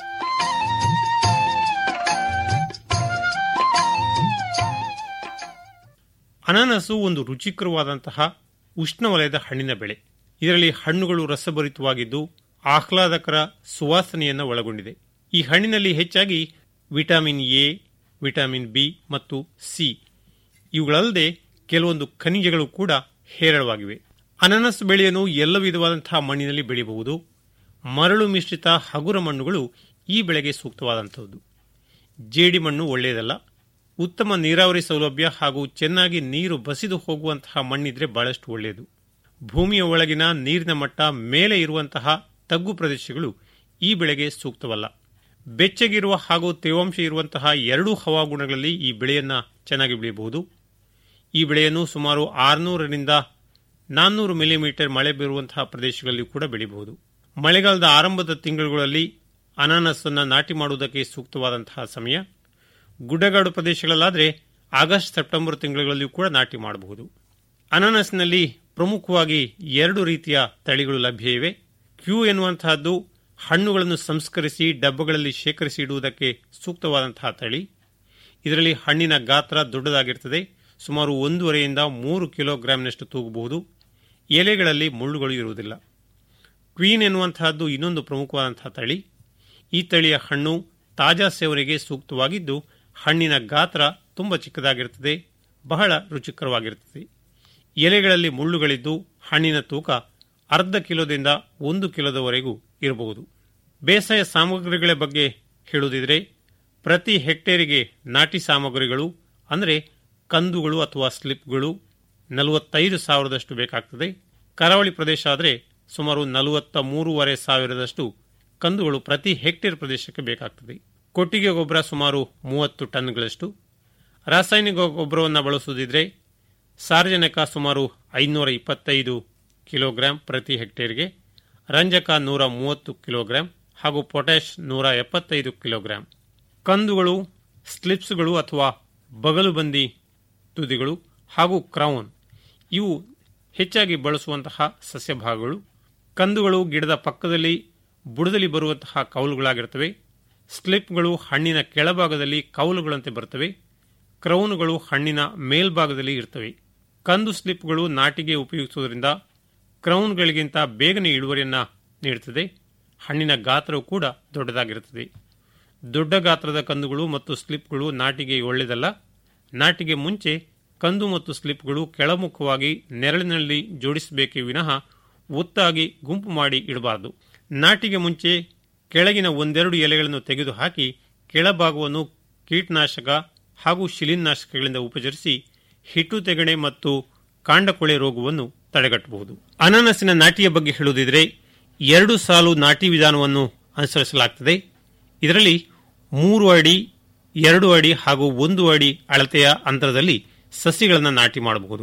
ಅನಾನಸು ಒಂದು ರುಚಿಕರವಾದಂತಹ ಉಷ್ಣವಲಯದ ಹಣ್ಣಿನ ಬೆಳೆ ಇದರಲ್ಲಿ ಹಣ್ಣುಗಳು ರಸಭರಿತವಾಗಿದ್ದು ಆಹ್ಲಾದಕರ ಸುವಾಸನೆಯನ್ನು ಒಳಗೊಂಡಿದೆ ಈ ಹಣ್ಣಿನಲ್ಲಿ ಹೆಚ್ಚಾಗಿ ವಿಟಮಿನ್ ಎ ವಿಟಮಿನ್ ಬಿ ಮತ್ತು ಸಿ ಇವುಗಳಲ್ಲದೆ ಕೆಲವೊಂದು ಖನಿಜಗಳು ಕೂಡ ಹೇರಳವಾಗಿವೆ ಅನಾನಸ್ ಬೆಳೆಯನ್ನು ಎಲ್ಲ ವಿಧವಾದಂತಹ ಮಣ್ಣಿನಲ್ಲಿ ಬೆಳೆಯಬಹುದು ಮರಳು ಮಿಶ್ರಿತ ಹಗುರ ಮಣ್ಣುಗಳು ಈ ಬೆಳೆಗೆ ಸೂಕ್ತವಾದಂಥದ್ದು ಜೇಡಿ ಮಣ್ಣು ಒಳ್ಳೆಯದಲ್ಲ ಉತ್ತಮ ನೀರಾವರಿ ಸೌಲಭ್ಯ ಹಾಗೂ ಚೆನ್ನಾಗಿ ನೀರು ಬಸಿದು ಹೋಗುವಂತಹ ಮಣ್ಣಿದ್ರೆ ಬಹಳಷ್ಟು ಒಳ್ಳೆಯದು ಭೂಮಿಯ ಒಳಗಿನ ನೀರಿನ ಮಟ್ಟ ಮೇಲೆ ಇರುವಂತಹ ತಗ್ಗು ಪ್ರದೇಶಗಳು ಈ ಬೆಳೆಗೆ ಸೂಕ್ತವಲ್ಲ ಬೆಚ್ಚಗಿರುವ ಹಾಗೂ ತೇವಾಂಶ ಇರುವಂತಹ ಎರಡೂ ಹವಾಗುಣಗಳಲ್ಲಿ ಈ ಬೆಳೆಯನ್ನ ಚೆನ್ನಾಗಿ ಬೆಳೆಯಬಹುದು ಈ ಬೆಳೆಯನ್ನು ಸುಮಾರು ಆರುನೂರರಿಂದ ನಾನ್ನೂರು ಮಿಲಿಮೀಟರ್ ಮಳೆ ಬೀರುವಂತಹ ಪ್ರದೇಶಗಳಲ್ಲಿ ಕೂಡ ಬೆಳೆಯಬಹುದು ಮಳೆಗಾಲದ ಆರಂಭದ ತಿಂಗಳುಗಳಲ್ಲಿ ಅನಾನಸ್ ಅನ್ನು ನಾಟಿ ಮಾಡುವುದಕ್ಕೆ ಸೂಕ್ತವಾದಂತಹ ಸಮಯ ಗುಡ್ಡಗಾಡು ಪ್ರದೇಶಗಳಲ್ಲಾದರೆ ಆಗಸ್ಟ್ ಸೆಪ್ಟೆಂಬರ್ ತಿಂಗಳುಗಳಲ್ಲಿಯೂ ಕೂಡ ನಾಟಿ ಮಾಡಬಹುದು ಅನಾನಸ್ನಲ್ಲಿ ಪ್ರಮುಖವಾಗಿ ಎರಡು ರೀತಿಯ ತಳಿಗಳು ಲಭ್ಯ ಇವೆ ಕ್ಯೂ ಎನ್ನುವಂತಹದ್ದು ಹಣ್ಣುಗಳನ್ನು ಸಂಸ್ಕರಿಸಿ ಡಬ್ಬಗಳಲ್ಲಿ ಶೇಖರಿಸಿ ಇಡುವುದಕ್ಕೆ ಸೂಕ್ತವಾದಂತಹ ತಳಿ ಇದರಲ್ಲಿ ಹಣ್ಣಿನ ಗಾತ್ರ ದೊಡ್ಡದಾಗಿರ್ತದೆ ಸುಮಾರು ಒಂದೂವರೆಯಿಂದ ಮೂರು ಕಿಲೋಗ್ರಾಂನಷ್ಟು ತೂಗಬಹುದು ಎಲೆಗಳಲ್ಲಿ ಮುಳ್ಳುಗಳು ಇರುವುದಿಲ್ಲ ಕ್ವೀನ್ ಎನ್ನುವಂತಹದ್ದು ಇನ್ನೊಂದು ಪ್ರಮುಖವಾದಂತಹ ತಳಿ ಈ ತಳಿಯ ಹಣ್ಣು ತಾಜಾ ಸೇವನೆಗೆ ಸೂಕ್ತವಾಗಿದ್ದು ಹಣ್ಣಿನ ಗಾತ್ರ ತುಂಬ ಚಿಕ್ಕದಾಗಿರುತ್ತದೆ ಬಹಳ ರುಚಿಕರವಾಗಿರುತ್ತದೆ ಎಲೆಗಳಲ್ಲಿ ಮುಳ್ಳುಗಳಿದ್ದು ಹಣ್ಣಿನ ತೂಕ ಅರ್ಧ ಕಿಲೋದಿಂದ ಒಂದು ಕಿಲೋದವರೆಗೂ ಇರಬಹುದು ಬೇಸಾಯ ಸಾಮಗ್ರಿಗಳ ಬಗ್ಗೆ ಹೇಳುವುದಿದ್ರೆ ಪ್ರತಿ ಹೆಕ್ಟೇರಿಗೆ ನಾಟಿ ಸಾಮಗ್ರಿಗಳು ಅಂದರೆ ಕಂದುಗಳು ಅಥವಾ ಸ್ಲಿಪ್ಗಳು ನಲವತ್ತೈದು ಸಾವಿರದಷ್ಟು ಬೇಕಾಗ್ತದೆ ಕರಾವಳಿ ಪ್ರದೇಶ ಆದರೆ ಸುಮಾರು ನಲವತ್ತ ಮೂರುವರೆ ಸಾವಿರದಷ್ಟು ಕಂದುಗಳು ಪ್ರತಿ ಹೆಕ್ಟೇರ್ ಪ್ರದೇಶಕ್ಕೆ ಬೇಕಾಗ್ತದೆ ಕೊಟ್ಟಿಗೆ ಗೊಬ್ಬರ ಸುಮಾರು ಮೂವತ್ತು ಟನ್ಗಳಷ್ಟು ರಾಸಾಯನಿಕ ಗೊಬ್ಬರವನ್ನು ಬಳಸುವುದಿದ್ರೆ ಸಾರ್ವಜನಿಕ ಸುಮಾರು ಐನೂರ ಇಪ್ಪತ್ತೈದು ಕಿಲೋಗ್ರಾಂ ಪ್ರತಿ ಹೆಕ್ಟೇರ್ಗೆ ರಂಜಕ ನೂರ ಮೂವತ್ತು ಕಿಲೋಗ್ರಾಂ ಹಾಗೂ ಪೊಟ್ಯಾಷ್ ನೂರ ಎಪ್ಪತ್ತೈದು ಕಿಲೋಗ್ರಾಂ ಕಂದುಗಳು ಸ್ಲಿಪ್ಸ್ಗಳು ಅಥವಾ ಬಗಲುಬಂದಿ ತುದಿಗಳು ಹಾಗೂ ಕ್ರೌನ್ ಇವು ಹೆಚ್ಚಾಗಿ ಬಳಸುವಂತಹ ಸಸ್ಯ ಭಾಗಗಳು ಕಂದುಗಳು ಗಿಡದ ಪಕ್ಕದಲ್ಲಿ ಬುಡದಲ್ಲಿ ಬರುವಂತಹ ಕೌಲುಗಳಾಗಿರ್ತವೆ ಸ್ಲಿಪ್ಗಳು ಹಣ್ಣಿನ ಕೆಳಭಾಗದಲ್ಲಿ ಕೌಲುಗಳಂತೆ ಬರ್ತವೆ ಕ್ರೌನ್ಗಳು ಹಣ್ಣಿನ ಮೇಲ್ಭಾಗದಲ್ಲಿ ಇರ್ತವೆ ಕಂದು ಸ್ಲಿಪ್ಗಳು ನಾಟಿಗೆ ಉಪಯೋಗಿಸುವುದರಿಂದ ಕ್ರೌನ್ಗಳಿಗಿಂತ ಬೇಗನೆ ಇಳುವರಿಯನ್ನು ನೀಡುತ್ತದೆ ಹಣ್ಣಿನ ಗಾತ್ರವು ಕೂಡ ದೊಡ್ಡದಾಗಿರುತ್ತದೆ ದೊಡ್ಡ ಗಾತ್ರದ ಕಂದುಗಳು ಮತ್ತು ಸ್ಲಿಪ್ಗಳು ನಾಟಿಗೆ ಒಳ್ಳೆಯದಲ್ಲ ನಾಟಿಗೆ ಮುಂಚೆ ಕಂದು ಮತ್ತು ಸ್ಲಿಪ್ಗಳು ಕೆಳಮುಖವಾಗಿ ನೆರಳಿನಲ್ಲಿ ಜೋಡಿಸಬೇಕೇ ವಿನಃ ಒತ್ತಾಗಿ ಗುಂಪು ಮಾಡಿ ಇಡಬಾರದು ನಾಟಿಗೆ ಮುಂಚೆ ಕೆಳಗಿನ ಒಂದೆರಡು ಎಲೆಗಳನ್ನು ತೆಗೆದುಹಾಕಿ ಕೆಳಭಾಗವನ್ನು ಕೀಟನಾಶಕ ಹಾಗೂ ಶಿಲೀನಾಶಕಗಳಿಂದ ಉಪಚರಿಸಿ ಹಿಟ್ಟು ತೆಗಣೆ ಮತ್ತು ಕಾಂಡಕೊಳೆ ರೋಗವನ್ನು ತಡೆಗಟ್ಟಬಹುದು ಅನಾನಸಿನ ನಾಟಿಯ ಬಗ್ಗೆ ಹೇಳುವುದಿದ್ರೆ ಎರಡು ಸಾಲು ನಾಟಿ ವಿಧಾನವನ್ನು ಅನುಸರಿಸಲಾಗುತ್ತದೆ ಇದರಲ್ಲಿ ಮೂರು ಅಡಿ ಎರಡು ಅಡಿ ಹಾಗೂ ಒಂದು ಅಡಿ ಅಳತೆಯ ಅಂತರದಲ್ಲಿ ಸಸಿಗಳನ್ನು ನಾಟಿ ಮಾಡಬಹುದು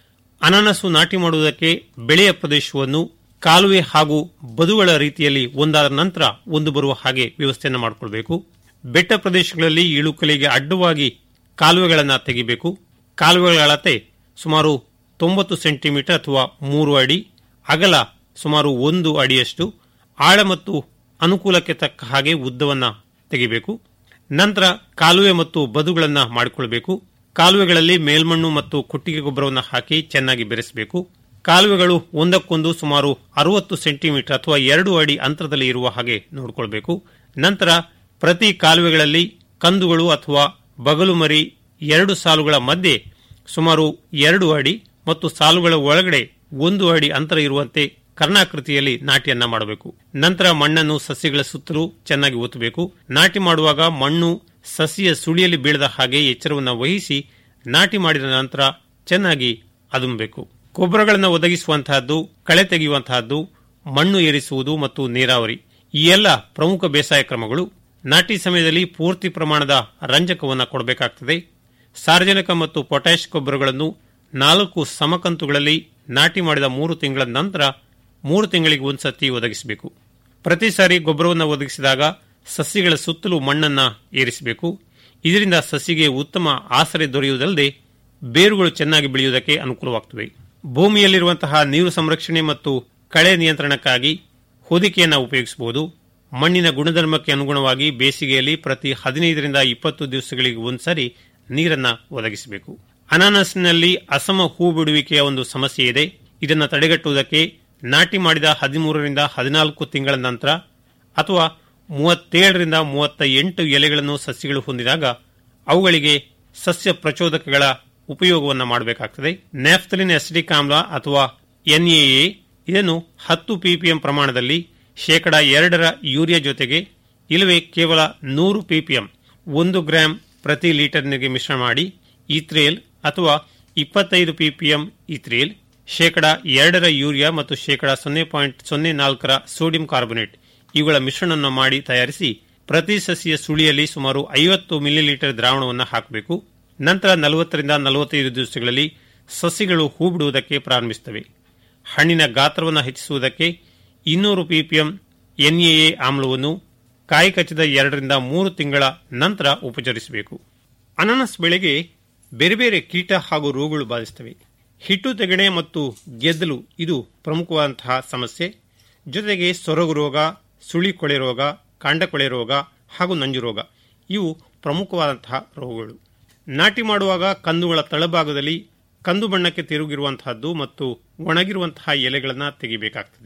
ಅನಾನಸು ನಾಟಿ ಮಾಡುವುದಕ್ಕೆ ಬೆಳೆಯ ಪ್ರದೇಶವನ್ನು ಕಾಲುವೆ ಹಾಗೂ ಬದುಗಳ ರೀತಿಯಲ್ಲಿ ಒಂದಾದ ನಂತರ ಒಂದು ಬರುವ ಹಾಗೆ ವ್ಯವಸ್ಥೆಯನ್ನು ಮಾಡಿಕೊಳ್ಬೇಕು ಬೆಟ್ಟ ಪ್ರದೇಶಗಳಲ್ಲಿ ಇಳುಕಲಿಗೆ ಅಡ್ಡವಾಗಿ ಕಾಲುವೆಗಳನ್ನು ತೆಗಿಬೇಕು ಕಾಲುವೆಗಳ ಅಳತೆ ಸುಮಾರು ತೊಂಬತ್ತು ಸೆಂಟಿಮೀಟರ್ ಅಥವಾ ಮೂರು ಅಡಿ ಅಗಲ ಸುಮಾರು ಒಂದು ಅಡಿಯಷ್ಟು ಆಳ ಮತ್ತು ಅನುಕೂಲಕ್ಕೆ ತಕ್ಕ ಹಾಗೆ ಉದ್ದವನ್ನು ತೆಗಿಬೇಕು ನಂತರ ಕಾಲುವೆ ಮತ್ತು ಬದುಗಳನ್ನು ಮಾಡಿಕೊಳ್ಬೇಕು ಕಾಲುವೆಗಳಲ್ಲಿ ಮೇಲ್ಮಣ್ಣು ಮತ್ತು ಕೊಟ್ಟಿಗೆ ಗೊಬ್ಬರವನ್ನು ಹಾಕಿ ಚೆನ್ನಾಗಿ ಬೆರೆಸಬೇಕು ಕಾಲುವೆಗಳು ಒಂದಕ್ಕೊಂದು ಸುಮಾರು ಅರವತ್ತು ಸೆಂಟಿಮೀಟರ್ ಅಥವಾ ಎರಡು ಅಡಿ ಅಂತರದಲ್ಲಿ ಇರುವ ಹಾಗೆ ನೋಡಿಕೊಳ್ಬೇಕು ನಂತರ ಪ್ರತಿ ಕಾಲುವೆಗಳಲ್ಲಿ ಕಂದುಗಳು ಅಥವಾ ಬಗಲು ಮರಿ ಎರಡು ಸಾಲುಗಳ ಮಧ್ಯೆ ಸುಮಾರು ಎರಡು ಅಡಿ ಮತ್ತು ಸಾಲುಗಳ ಒಳಗಡೆ ಒಂದು ಅಡಿ ಅಂತರ ಇರುವಂತೆ ಕರ್ಣಾಕೃತಿಯಲ್ಲಿ ನಾಟಿಯನ್ನ ಮಾಡಬೇಕು ನಂತರ ಮಣ್ಣನ್ನು ಸಸ್ಯಗಳ ಸುತ್ತಲೂ ಚೆನ್ನಾಗಿ ಒತ್ತಬೇಕು ನಾಟಿ ಮಾಡುವಾಗ ಮಣ್ಣು ಸಸಿಯ ಸುಳಿಯಲ್ಲಿ ಬೀಳದ ಹಾಗೆ ಎಚ್ಚರವನ್ನು ವಹಿಸಿ ನಾಟಿ ಮಾಡಿದ ನಂತರ ಚೆನ್ನಾಗಿ ಅದುಮಬೇಕು ಗೊಬ್ಬರಗಳನ್ನು ಒದಗಿಸುವಂತಹದ್ದು ಕಳೆ ತೆಗೆಯುವಂತಹದ್ದು ಮಣ್ಣು ಏರಿಸುವುದು ಮತ್ತು ನೀರಾವರಿ ಈ ಎಲ್ಲ ಪ್ರಮುಖ ಬೇಸಾಯ ಕ್ರಮಗಳು ನಾಟಿ ಸಮಯದಲ್ಲಿ ಪೂರ್ತಿ ಪ್ರಮಾಣದ ರಂಜಕವನ್ನು ಕೊಡಬೇಕಾಗ್ತದೆ ಸಾರ್ವಜನಿಕ ಮತ್ತು ಪೊಟ್ಯಾಷ್ ಗೊಬ್ಬರಗಳನ್ನು ನಾಲ್ಕು ಸಮಕಂತುಗಳಲ್ಲಿ ನಾಟಿ ಮಾಡಿದ ಮೂರು ತಿಂಗಳ ನಂತರ ಮೂರು ತಿಂಗಳಿಗೆ ಒಂದ್ಸತಿ ಒದಗಿಸಬೇಕು ಪ್ರತಿ ಸಾರಿ ಗೊಬ್ಬರವನ್ನು ಒದಗಿಸಿದಾಗ ಸಸ್ಯಗಳ ಸುತ್ತಲೂ ಮಣ್ಣನ್ನು ಏರಿಸಬೇಕು ಇದರಿಂದ ಸಸಿಗೆ ಉತ್ತಮ ಆಸರೆ ದೊರೆಯುವುದಲ್ಲದೆ ಬೇರುಗಳು ಚೆನ್ನಾಗಿ ಬೆಳೆಯುವುದಕ್ಕೆ ಅನುಕೂಲವಾಗುತ್ತದೆ ಭೂಮಿಯಲ್ಲಿರುವಂತಹ ನೀರು ಸಂರಕ್ಷಣೆ ಮತ್ತು ಕಳೆ ನಿಯಂತ್ರಣಕ್ಕಾಗಿ ಹೊದಿಕೆಯನ್ನು ಉಪಯೋಗಿಸಬಹುದು ಮಣ್ಣಿನ ಗುಣಧರ್ಮಕ್ಕೆ ಅನುಗುಣವಾಗಿ ಬೇಸಿಗೆಯಲ್ಲಿ ಪ್ರತಿ ಹದಿನೈದರಿಂದ ಇಪ್ಪತ್ತು ದಿವಸಗಳಿಗೆ ಒಂದ್ಸರಿ ನೀರನ್ನು ಒದಗಿಸಬೇಕು ಅನಾನಸ್ನಲ್ಲಿ ಅಸಮ ಹೂ ಬಿಡುವಿಕೆಯ ಒಂದು ಸಮಸ್ಯೆ ಇದೆ ಇದನ್ನು ತಡೆಗಟ್ಟುವುದಕ್ಕೆ ನಾಟಿ ಮಾಡಿದ ಹದಿಮೂರರಿಂದ ಹದಿನಾಲ್ಕು ತಿಂಗಳ ನಂತರ ಅಥವಾ ಮೂವತ್ತೇಳರಿಂದ ಮೂವತ್ತ ಎಂಟು ಎಲೆಗಳನ್ನು ಸಸ್ಯಗಳು ಹೊಂದಿದಾಗ ಅವುಗಳಿಗೆ ಸಸ್ಯ ಪ್ರಚೋದಕಗಳ ಉಪಯೋಗವನ್ನು ಮಾಡಬೇಕಾಗ್ತದೆ ನ್ಯಾಫ್ತಲಿನ್ ಅಸಿಡಿಕ್ ಆಮ್ಲ ಅಥವಾ ಎನ್ಎಎ ಇದನ್ನು ಹತ್ತು ಪಿಪಿಎಂ ಪ್ರಮಾಣದಲ್ಲಿ ಶೇಕಡ ಎರಡರ ಯೂರಿಯಾ ಜೊತೆಗೆ ಇಲ್ಲವೇ ಕೇವಲ ನೂರು ಪಿಪಿಎಂ ಒಂದು ಗ್ರಾಂ ಪ್ರತಿ ಲೀಟರ್ನಿಗೆ ಮಿಶ್ರಣ ಮಾಡಿ ಈತ್ರೇಲ್ ಅಥವಾ ಇಪ್ಪತ್ತೈದು ಪಿಪಿಎಂ ಈತ್ರೇಲ್ ಶೇಕಡ ಎರಡರ ಯೂರಿಯಾ ಮತ್ತು ಶೇಕಡ ಸೊನ್ನೆ ಪಾಯಿಂಟ್ ಸೊನ್ನೆ ನಾಲ್ಕರ ಸೋಡಿಯಂ ಕಾರ್ಬೊನೇಟ್ ಇವುಗಳ ಮಿಶ್ರಣವನ್ನು ಮಾಡಿ ತಯಾರಿಸಿ ಪ್ರತಿ ಸಸಿಯ ಸುಳಿಯಲ್ಲಿ ಸುಮಾರು ಐವತ್ತು ಮಿಲಿಲೀಟರ್ ದ್ರಾವಣವನ್ನು ಹಾಕಬೇಕು ನಂತರ ನಲವತ್ತರಿಂದ ನಲವತ್ತೈದು ದಿವಸಗಳಲ್ಲಿ ಸಸಿಗಳು ಹೂ ಬಿಡುವುದಕ್ಕೆ ಪ್ರಾರಂಭಿಸುತ್ತವೆ ಹಣ್ಣಿನ ಗಾತ್ರವನ್ನು ಹೆಚ್ಚಿಸುವುದಕ್ಕೆ ಇನ್ನೂರು ಪಿಪಿಎಂ ಎನ್ಎಎ ಆಮ್ಲವನ್ನು ಕಾಯಿ ಕಚ್ಚಿದ ಎರಡರಿಂದ ಮೂರು ತಿಂಗಳ ನಂತರ ಉಪಚರಿಸಬೇಕು ಅನಾನಸ್ ಬೆಳೆಗೆ ಬೇರೆ ಬೇರೆ ಕೀಟ ಹಾಗೂ ರೋಗಗಳು ಬಾಧಿಸುತ್ತವೆ ಹಿಟ್ಟು ತೆಗಣೆ ಮತ್ತು ಗೆದ್ದಲು ಇದು ಪ್ರಮುಖವಾದಂತಹ ಸಮಸ್ಯೆ ಜೊತೆಗೆ ಸೊರಗು ರೋಗ ಸುಳಿ ಕೊಳೆ ರೋಗ ಕಾಂಡಕೊಳೆ ರೋಗ ಹಾಗೂ ನಂಜು ರೋಗ ಇವು ಪ್ರಮುಖವಾದಂತಹ ರೋಗಗಳು ನಾಟಿ ಮಾಡುವಾಗ ಕಂದುಗಳ ತಳಭಾಗದಲ್ಲಿ ಕಂದು ಬಣ್ಣಕ್ಕೆ ತಿರುಗಿರುವಂತಹದ್ದು ಮತ್ತು ಒಣಗಿರುವಂತಹ ಎಲೆಗಳನ್ನು ತೆಗಿಬೇಕಾಗ್ತದೆ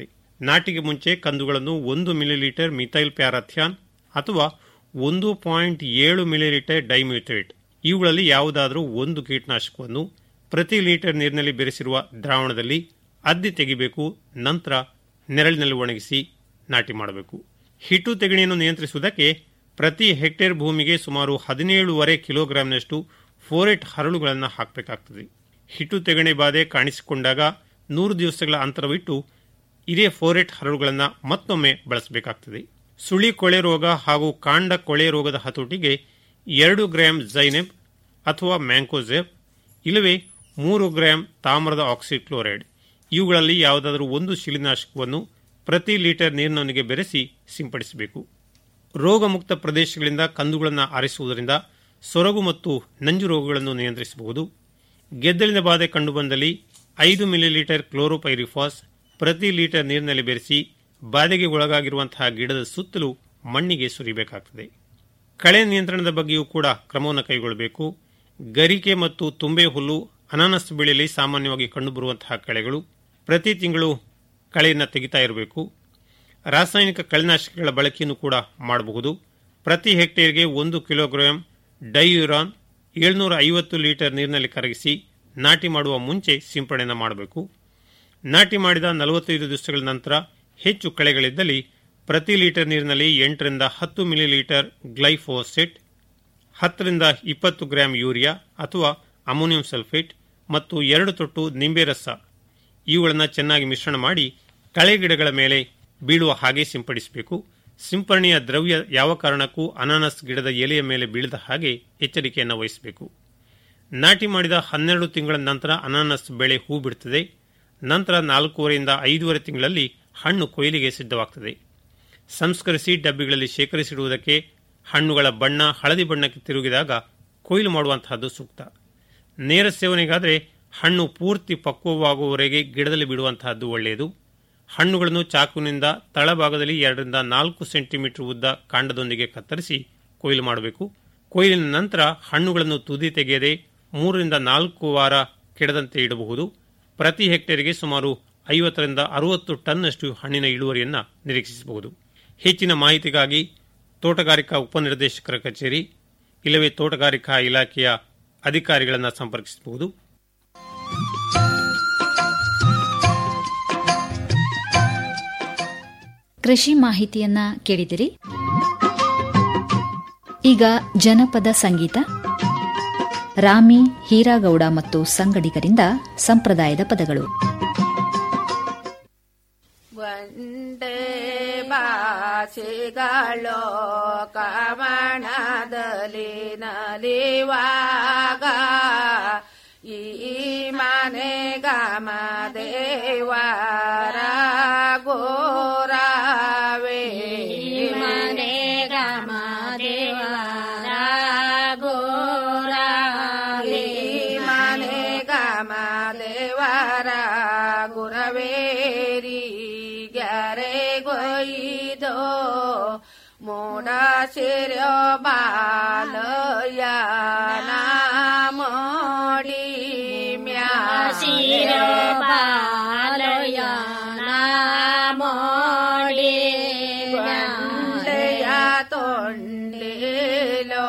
ನಾಟಿಗೆ ಮುಂಚೆ ಕಂದುಗಳನ್ನು ಒಂದು ಮಿಲಿಲೀಟರ್ ಮಿಥೈಲ್ ಪ್ಯಾರಾಥ್ಯಾನ್ ಅಥವಾ ಒಂದು ಪಾಯಿಂಟ್ ಏಳು ಮಿಲಿಲೀಟರ್ ಡೈಮ್ಯೂಥೇಟ್ ಇವುಗಳಲ್ಲಿ ಯಾವುದಾದರೂ ಒಂದು ಕೀಟನಾಶಕವನ್ನು ಪ್ರತಿ ಲೀಟರ್ ನೀರಿನಲ್ಲಿ ಬೆರೆಸಿರುವ ದ್ರಾವಣದಲ್ಲಿ ಅದ್ದಿ ತೆಗಿಬೇಕು ನಂತರ ನೆರಳಿನಲ್ಲಿ ಒಣಗಿಸಿ ನಾಟಿ ಮಾಡಬೇಕು ಹಿಟ್ಟು ತೆಗಣಿಯನ್ನು ನಿಯಂತ್ರಿಸುವುದಕ್ಕೆ ಪ್ರತಿ ಹೆಕ್ಟೇರ್ ಭೂಮಿಗೆ ಸುಮಾರು ಹದಿನೇಳುವರೆ ಕಿಲೋಗ್ರಾಂನಷ್ಟು ಫೋರೆಟ್ ಹರಳುಗಳನ್ನು ಹಾಕಬೇಕಾಗ್ತದೆ ಹಿಟ್ಟು ತೆಗಣೆ ಬಾಧೆ ಕಾಣಿಸಿಕೊಂಡಾಗ ನೂರು ದಿವಸಗಳ ಅಂತರವಿಟ್ಟು ಇದೇ ಫೋರೆಟ್ ಹರಳುಗಳನ್ನು ಮತ್ತೊಮ್ಮೆ ಬಳಸಬೇಕಾಗ್ತದೆ ಸುಳಿ ಕೊಳೆ ರೋಗ ಹಾಗೂ ಕಾಂಡ ಕೊಳೆ ರೋಗದ ಹತೋಟಿಗೆ ಎರಡು ಗ್ರಾಂ ಜೈನೆಬ್ ಅಥವಾ ಮ್ಯಾಂಕೋಜೆಬ್ ಇಲ್ಲವೇ ಮೂರು ಗ್ರಾಂ ತಾಮ್ರದ ಆಕ್ಸಿಕ್ಲೋರೈಡ್ ಇವುಗಳಲ್ಲಿ ಯಾವುದಾದರೂ ಒಂದು ಶಿಲಿನಾಶಕವನ್ನು ಪ್ರತಿ ಲೀಟರ್ ನೀರಿನೊಂದಿಗೆ ಬೆರೆಸಿ ಸಿಂಪಡಿಸಬೇಕು ರೋಗಮುಕ್ತ ಪ್ರದೇಶಗಳಿಂದ ಕಂದುಗಳನ್ನು ಆರಿಸುವುದರಿಂದ ಸೊರಗು ಮತ್ತು ನಂಜು ರೋಗಗಳನ್ನು ನಿಯಂತ್ರಿಸಬಹುದು ಗೆದ್ದಲಿನ ಬಾಧೆ ಕಂಡುಬಂದಲ್ಲಿ ಐದು ಮಿಲಿಲೀಟರ್ ಕ್ಲೋರೋಪೈರಿಫಾಸ್ ಪ್ರತಿ ಲೀಟರ್ ನೀರಿನಲ್ಲಿ ಬೆರೆಸಿ ಬಾಧೆಗೆ ಒಳಗಾಗಿರುವಂತಹ ಗಿಡದ ಸುತ್ತಲೂ ಮಣ್ಣಿಗೆ ಸುರಿಬೇಕಾಗ್ತದೆ ಕಳೆ ನಿಯಂತ್ರಣದ ಬಗ್ಗೆಯೂ ಕೂಡ ಕ್ರಮವನ್ನು ಕೈಗೊಳ್ಳಬೇಕು ಗರಿಕೆ ಮತ್ತು ತುಂಬೆ ಹುಲ್ಲು ಅನಾನಸ್ ಬೆಳೆಯಲ್ಲಿ ಸಾಮಾನ್ಯವಾಗಿ ಕಂಡುಬರುವಂತಹ ಕಳೆಗಳು ಪ್ರತಿ ತಿಂಗಳು ಕಳೆಯನ್ನು ತೆಗಿತಾ ಇರಬೇಕು ರಾಸಾಯನಿಕ ಕಳೆನಾಶಕಗಳ ಬಳಕೆಯನ್ನು ಕೂಡ ಮಾಡಬಹುದು ಪ್ರತಿ ಹೆಕ್ಟೇರ್ಗೆ ಒಂದು ಕಿಲೋಗ್ರಾಂ ಡೈಯುರಾನ್ ಏಳ್ನೂರ ಐವತ್ತು ಲೀಟರ್ ನೀರಿನಲ್ಲಿ ಕರಗಿಸಿ ನಾಟಿ ಮಾಡುವ ಮುಂಚೆ ಸಿಂಪಡಣೆ ಮಾಡಬೇಕು ನಾಟಿ ಮಾಡಿದ ನಲವತ್ತೈದು ದಿವಸಗಳ ನಂತರ ಹೆಚ್ಚು ಕಳೆಗಳಿದ್ದಲ್ಲಿ ಪ್ರತಿ ಲೀಟರ್ ನೀರಿನಲ್ಲಿ ಎಂಟರಿಂದ ಹತ್ತು ಮಿಲಿಲೀಟರ್ ಗ್ಲೈಫೋಸೆಟ್ ಹತ್ತರಿಂದ ಇಪ್ಪತ್ತು ಗ್ರಾಂ ಯೂರಿಯಾ ಅಥವಾ ಅಮೋನಿಯಂ ಸಲ್ಫೇಟ್ ಮತ್ತು ಎರಡು ತೊಟ್ಟು ನಿಂಬೆ ರಸ ಇವುಗಳನ್ನು ಚೆನ್ನಾಗಿ ಮಿಶ್ರಣ ಮಾಡಿ ಕಳೆ ಗಿಡಗಳ ಮೇಲೆ ಬೀಳುವ ಹಾಗೆ ಸಿಂಪಡಿಸಬೇಕು ಸಿಂಪರಣೆಯ ದ್ರವ್ಯ ಯಾವ ಕಾರಣಕ್ಕೂ ಅನಾನಸ್ ಗಿಡದ ಎಲೆಯ ಮೇಲೆ ಬೀಳದ ಹಾಗೆ ಎಚ್ಚರಿಕೆಯನ್ನು ವಹಿಸಬೇಕು ನಾಟಿ ಮಾಡಿದ ಹನ್ನೆರಡು ತಿಂಗಳ ನಂತರ ಅನಾನಸ್ ಬೆಳೆ ಹೂ ಬಿಡುತ್ತದೆ ನಂತರ ನಾಲ್ಕೂವರೆಯಿಂದ ಐದೂವರೆ ತಿಂಗಳಲ್ಲಿ ಹಣ್ಣು ಕೊಯ್ಲಿಗೆ ಸಿದ್ಧವಾಗ್ತದೆ ಸಂಸ್ಕರಿಸಿ ಡಬ್ಬಿಗಳಲ್ಲಿ ಶೇಖರಿಸಿಡುವುದಕ್ಕೆ ಹಣ್ಣುಗಳ ಬಣ್ಣ ಹಳದಿ ಬಣ್ಣಕ್ಕೆ ತಿರುಗಿದಾಗ ಕೊಯ್ಲು ಮಾಡುವಂತಹದ್ದು ಸೂಕ್ತ ನೇರ ಸೇವನೆಗಾದರೆ ಹಣ್ಣು ಪೂರ್ತಿ ಪಕ್ವವಾಗುವವರೆಗೆ ಗಿಡದಲ್ಲಿ ಬಿಡುವಂತಹದ್ದು ಒಳ್ಳೆಯದು ಹಣ್ಣುಗಳನ್ನು ಚಾಕುವಿನಿಂದ ತಳಭಾಗದಲ್ಲಿ ಎರಡರಿಂದ ನಾಲ್ಕು ಸೆಂಟಿಮೀಟರ್ ಉದ್ದ ಕಾಂಡದೊಂದಿಗೆ ಕತ್ತರಿಸಿ ಕೊಯ್ಲು ಮಾಡಬೇಕು ಕೊಯ್ಲಿನ ನಂತರ ಹಣ್ಣುಗಳನ್ನು ತುದಿ ತೆಗೆಯದೆ ಮೂರರಿಂದ ನಾಲ್ಕು ವಾರ ಕೆಡದಂತೆ ಇಡಬಹುದು ಪ್ರತಿ ಹೆಕ್ಟೇರ್ಗೆ ಸುಮಾರು ಐವತ್ತರಿಂದ ಅರವತ್ತು ಟನ್ನಷ್ಟು ಹಣ್ಣಿನ ಇಳುವರಿಯನ್ನು ನಿರೀಕ್ಷಿಸಬಹುದು ಹೆಚ್ಚಿನ ಮಾಹಿತಿಗಾಗಿ ತೋಟಗಾರಿಕಾ ಉಪನಿರ್ದೇಶಕರ ಕಚೇರಿ ಇಲ್ಲವೇ ತೋಟಗಾರಿಕಾ ಇಲಾಖೆಯ ಅಧಿಕಾರಿಗಳನ್ನು ಸಂಪರ್ಕಿಸಬಹುದು ಕೃಷಿ ಮಾಹಿತಿಯನ್ನ ಕೇಳಿದಿರಿ ಈಗ ಜನಪದ ಸಂಗೀತ ರಾಮಿ ಹೀರಾಗೌಡ ಮತ್ತು ಸಂಗಡಿಗರಿಂದ ಸಂಪ್ರದಾಯದ ಪದಗಳು ಒಂದೇ ಬಾಸಿಗಳು ಕಮಣದಲ್ಲಿ ನಲಿವಾಗ ಈ ಮನೆ ಗಮ ದೇವರ ಗೋರಾವೇ ಮನೆ ಗಮ ದೇವರ ಗೋರಾವೇ ಮನೆ ಗಮ ದೇವರ ಗುರವೇರಿ ಗ್ಯಾರೆ ಗೊಯ್ದೋ ಮೋಡ ಸಿರ್ಯೋ ಬಾಲಯ ನಾಮೋಡಿ ಮ್ಯಾ ಸಿರ್ಯೋ ಬಾಲಯ ನಾಮೋಡಿ ಗಂಡೆಯ ತೊಂಡಿಲೋ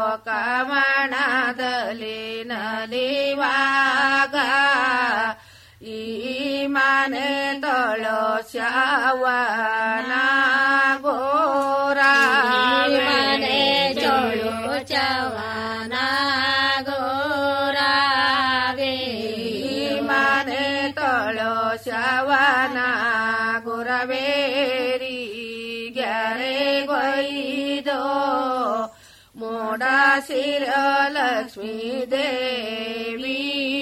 ಕಮಣದಲ್ಲಿ ನಲಿವಾಗ ಈ ಮನೆ ತೊಳೋ ಶವನ ಗೋರ ಮನೆ ಚೊಳು ಚವನ ಗೋರಾಗೆ ಮನೆ ತೊಳೋ ಶವನ ಗುರವೇರಿ ಗ್ಯಾರೆ ಗೊಯ್ದೋ ಮೋಡ ಶಿರ ಲಕ್ಷ್ಮೀ ದೇವಿ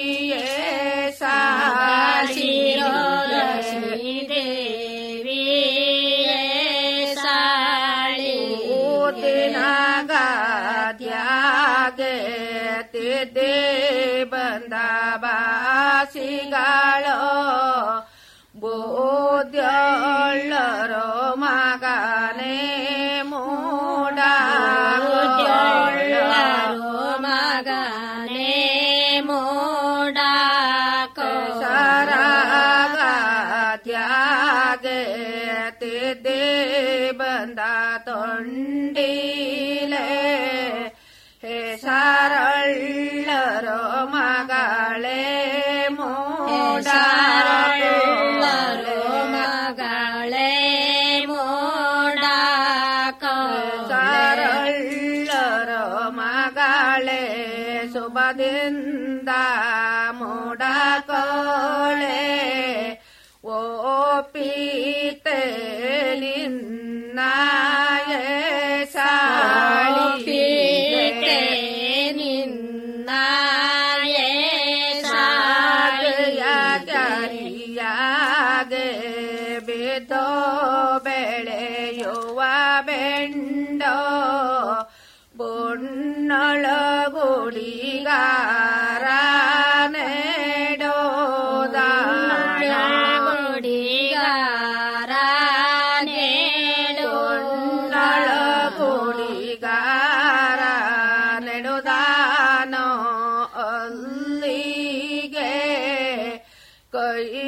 ಶಿರೋ ಲಕ್ಷ್ಮೀ ದೇವಿ ಸಾಳಿ ಗಾದ್ಯಾಗೆ ತಿದ್ದೆ ಬಂದ ಬಾಸಿಗಳು ಬೋದ್ಯಳ್ಳರೋ ಮಗನೇ ಮೂಡ ಮಗನೇ ಮೂಡ ಸರಾಗ ತ್ಯಾಗೆ ತೊಂಡಿಲೆ ಹೆಸರಳ್ಳರೋ ಮಗಳೇ ಮೂಡಾರಳ್ಳರೋ ಮಗಳೇ ಮೂಡಾರಳ್ಳರೋ ಮಗಳೇ ಶುಭದಿಂದ ಮೂಡಕೋಳೆ ಓಪೀತೆ ನಿನ್ನಾಯೇ ಸಾಳಿಪೀತೆ ನಿನ್ನಾಯೇ ಸಾಗಯ ಕ್ಯಾರಿಯಾಗೆ ಬಿದ್ದೋ ಬೆಳೆಯುವ ಬೆಂಡೋ ಬುಣ್ಣೊಳಗುಡಿಗಾರ ನೆಡೋದ ಗುಡಿಗಾರ ಗುಡಿಗಾರ ನೆಡುದಾನೋ ಅಲ್ಲಿಗೆ ಕೈ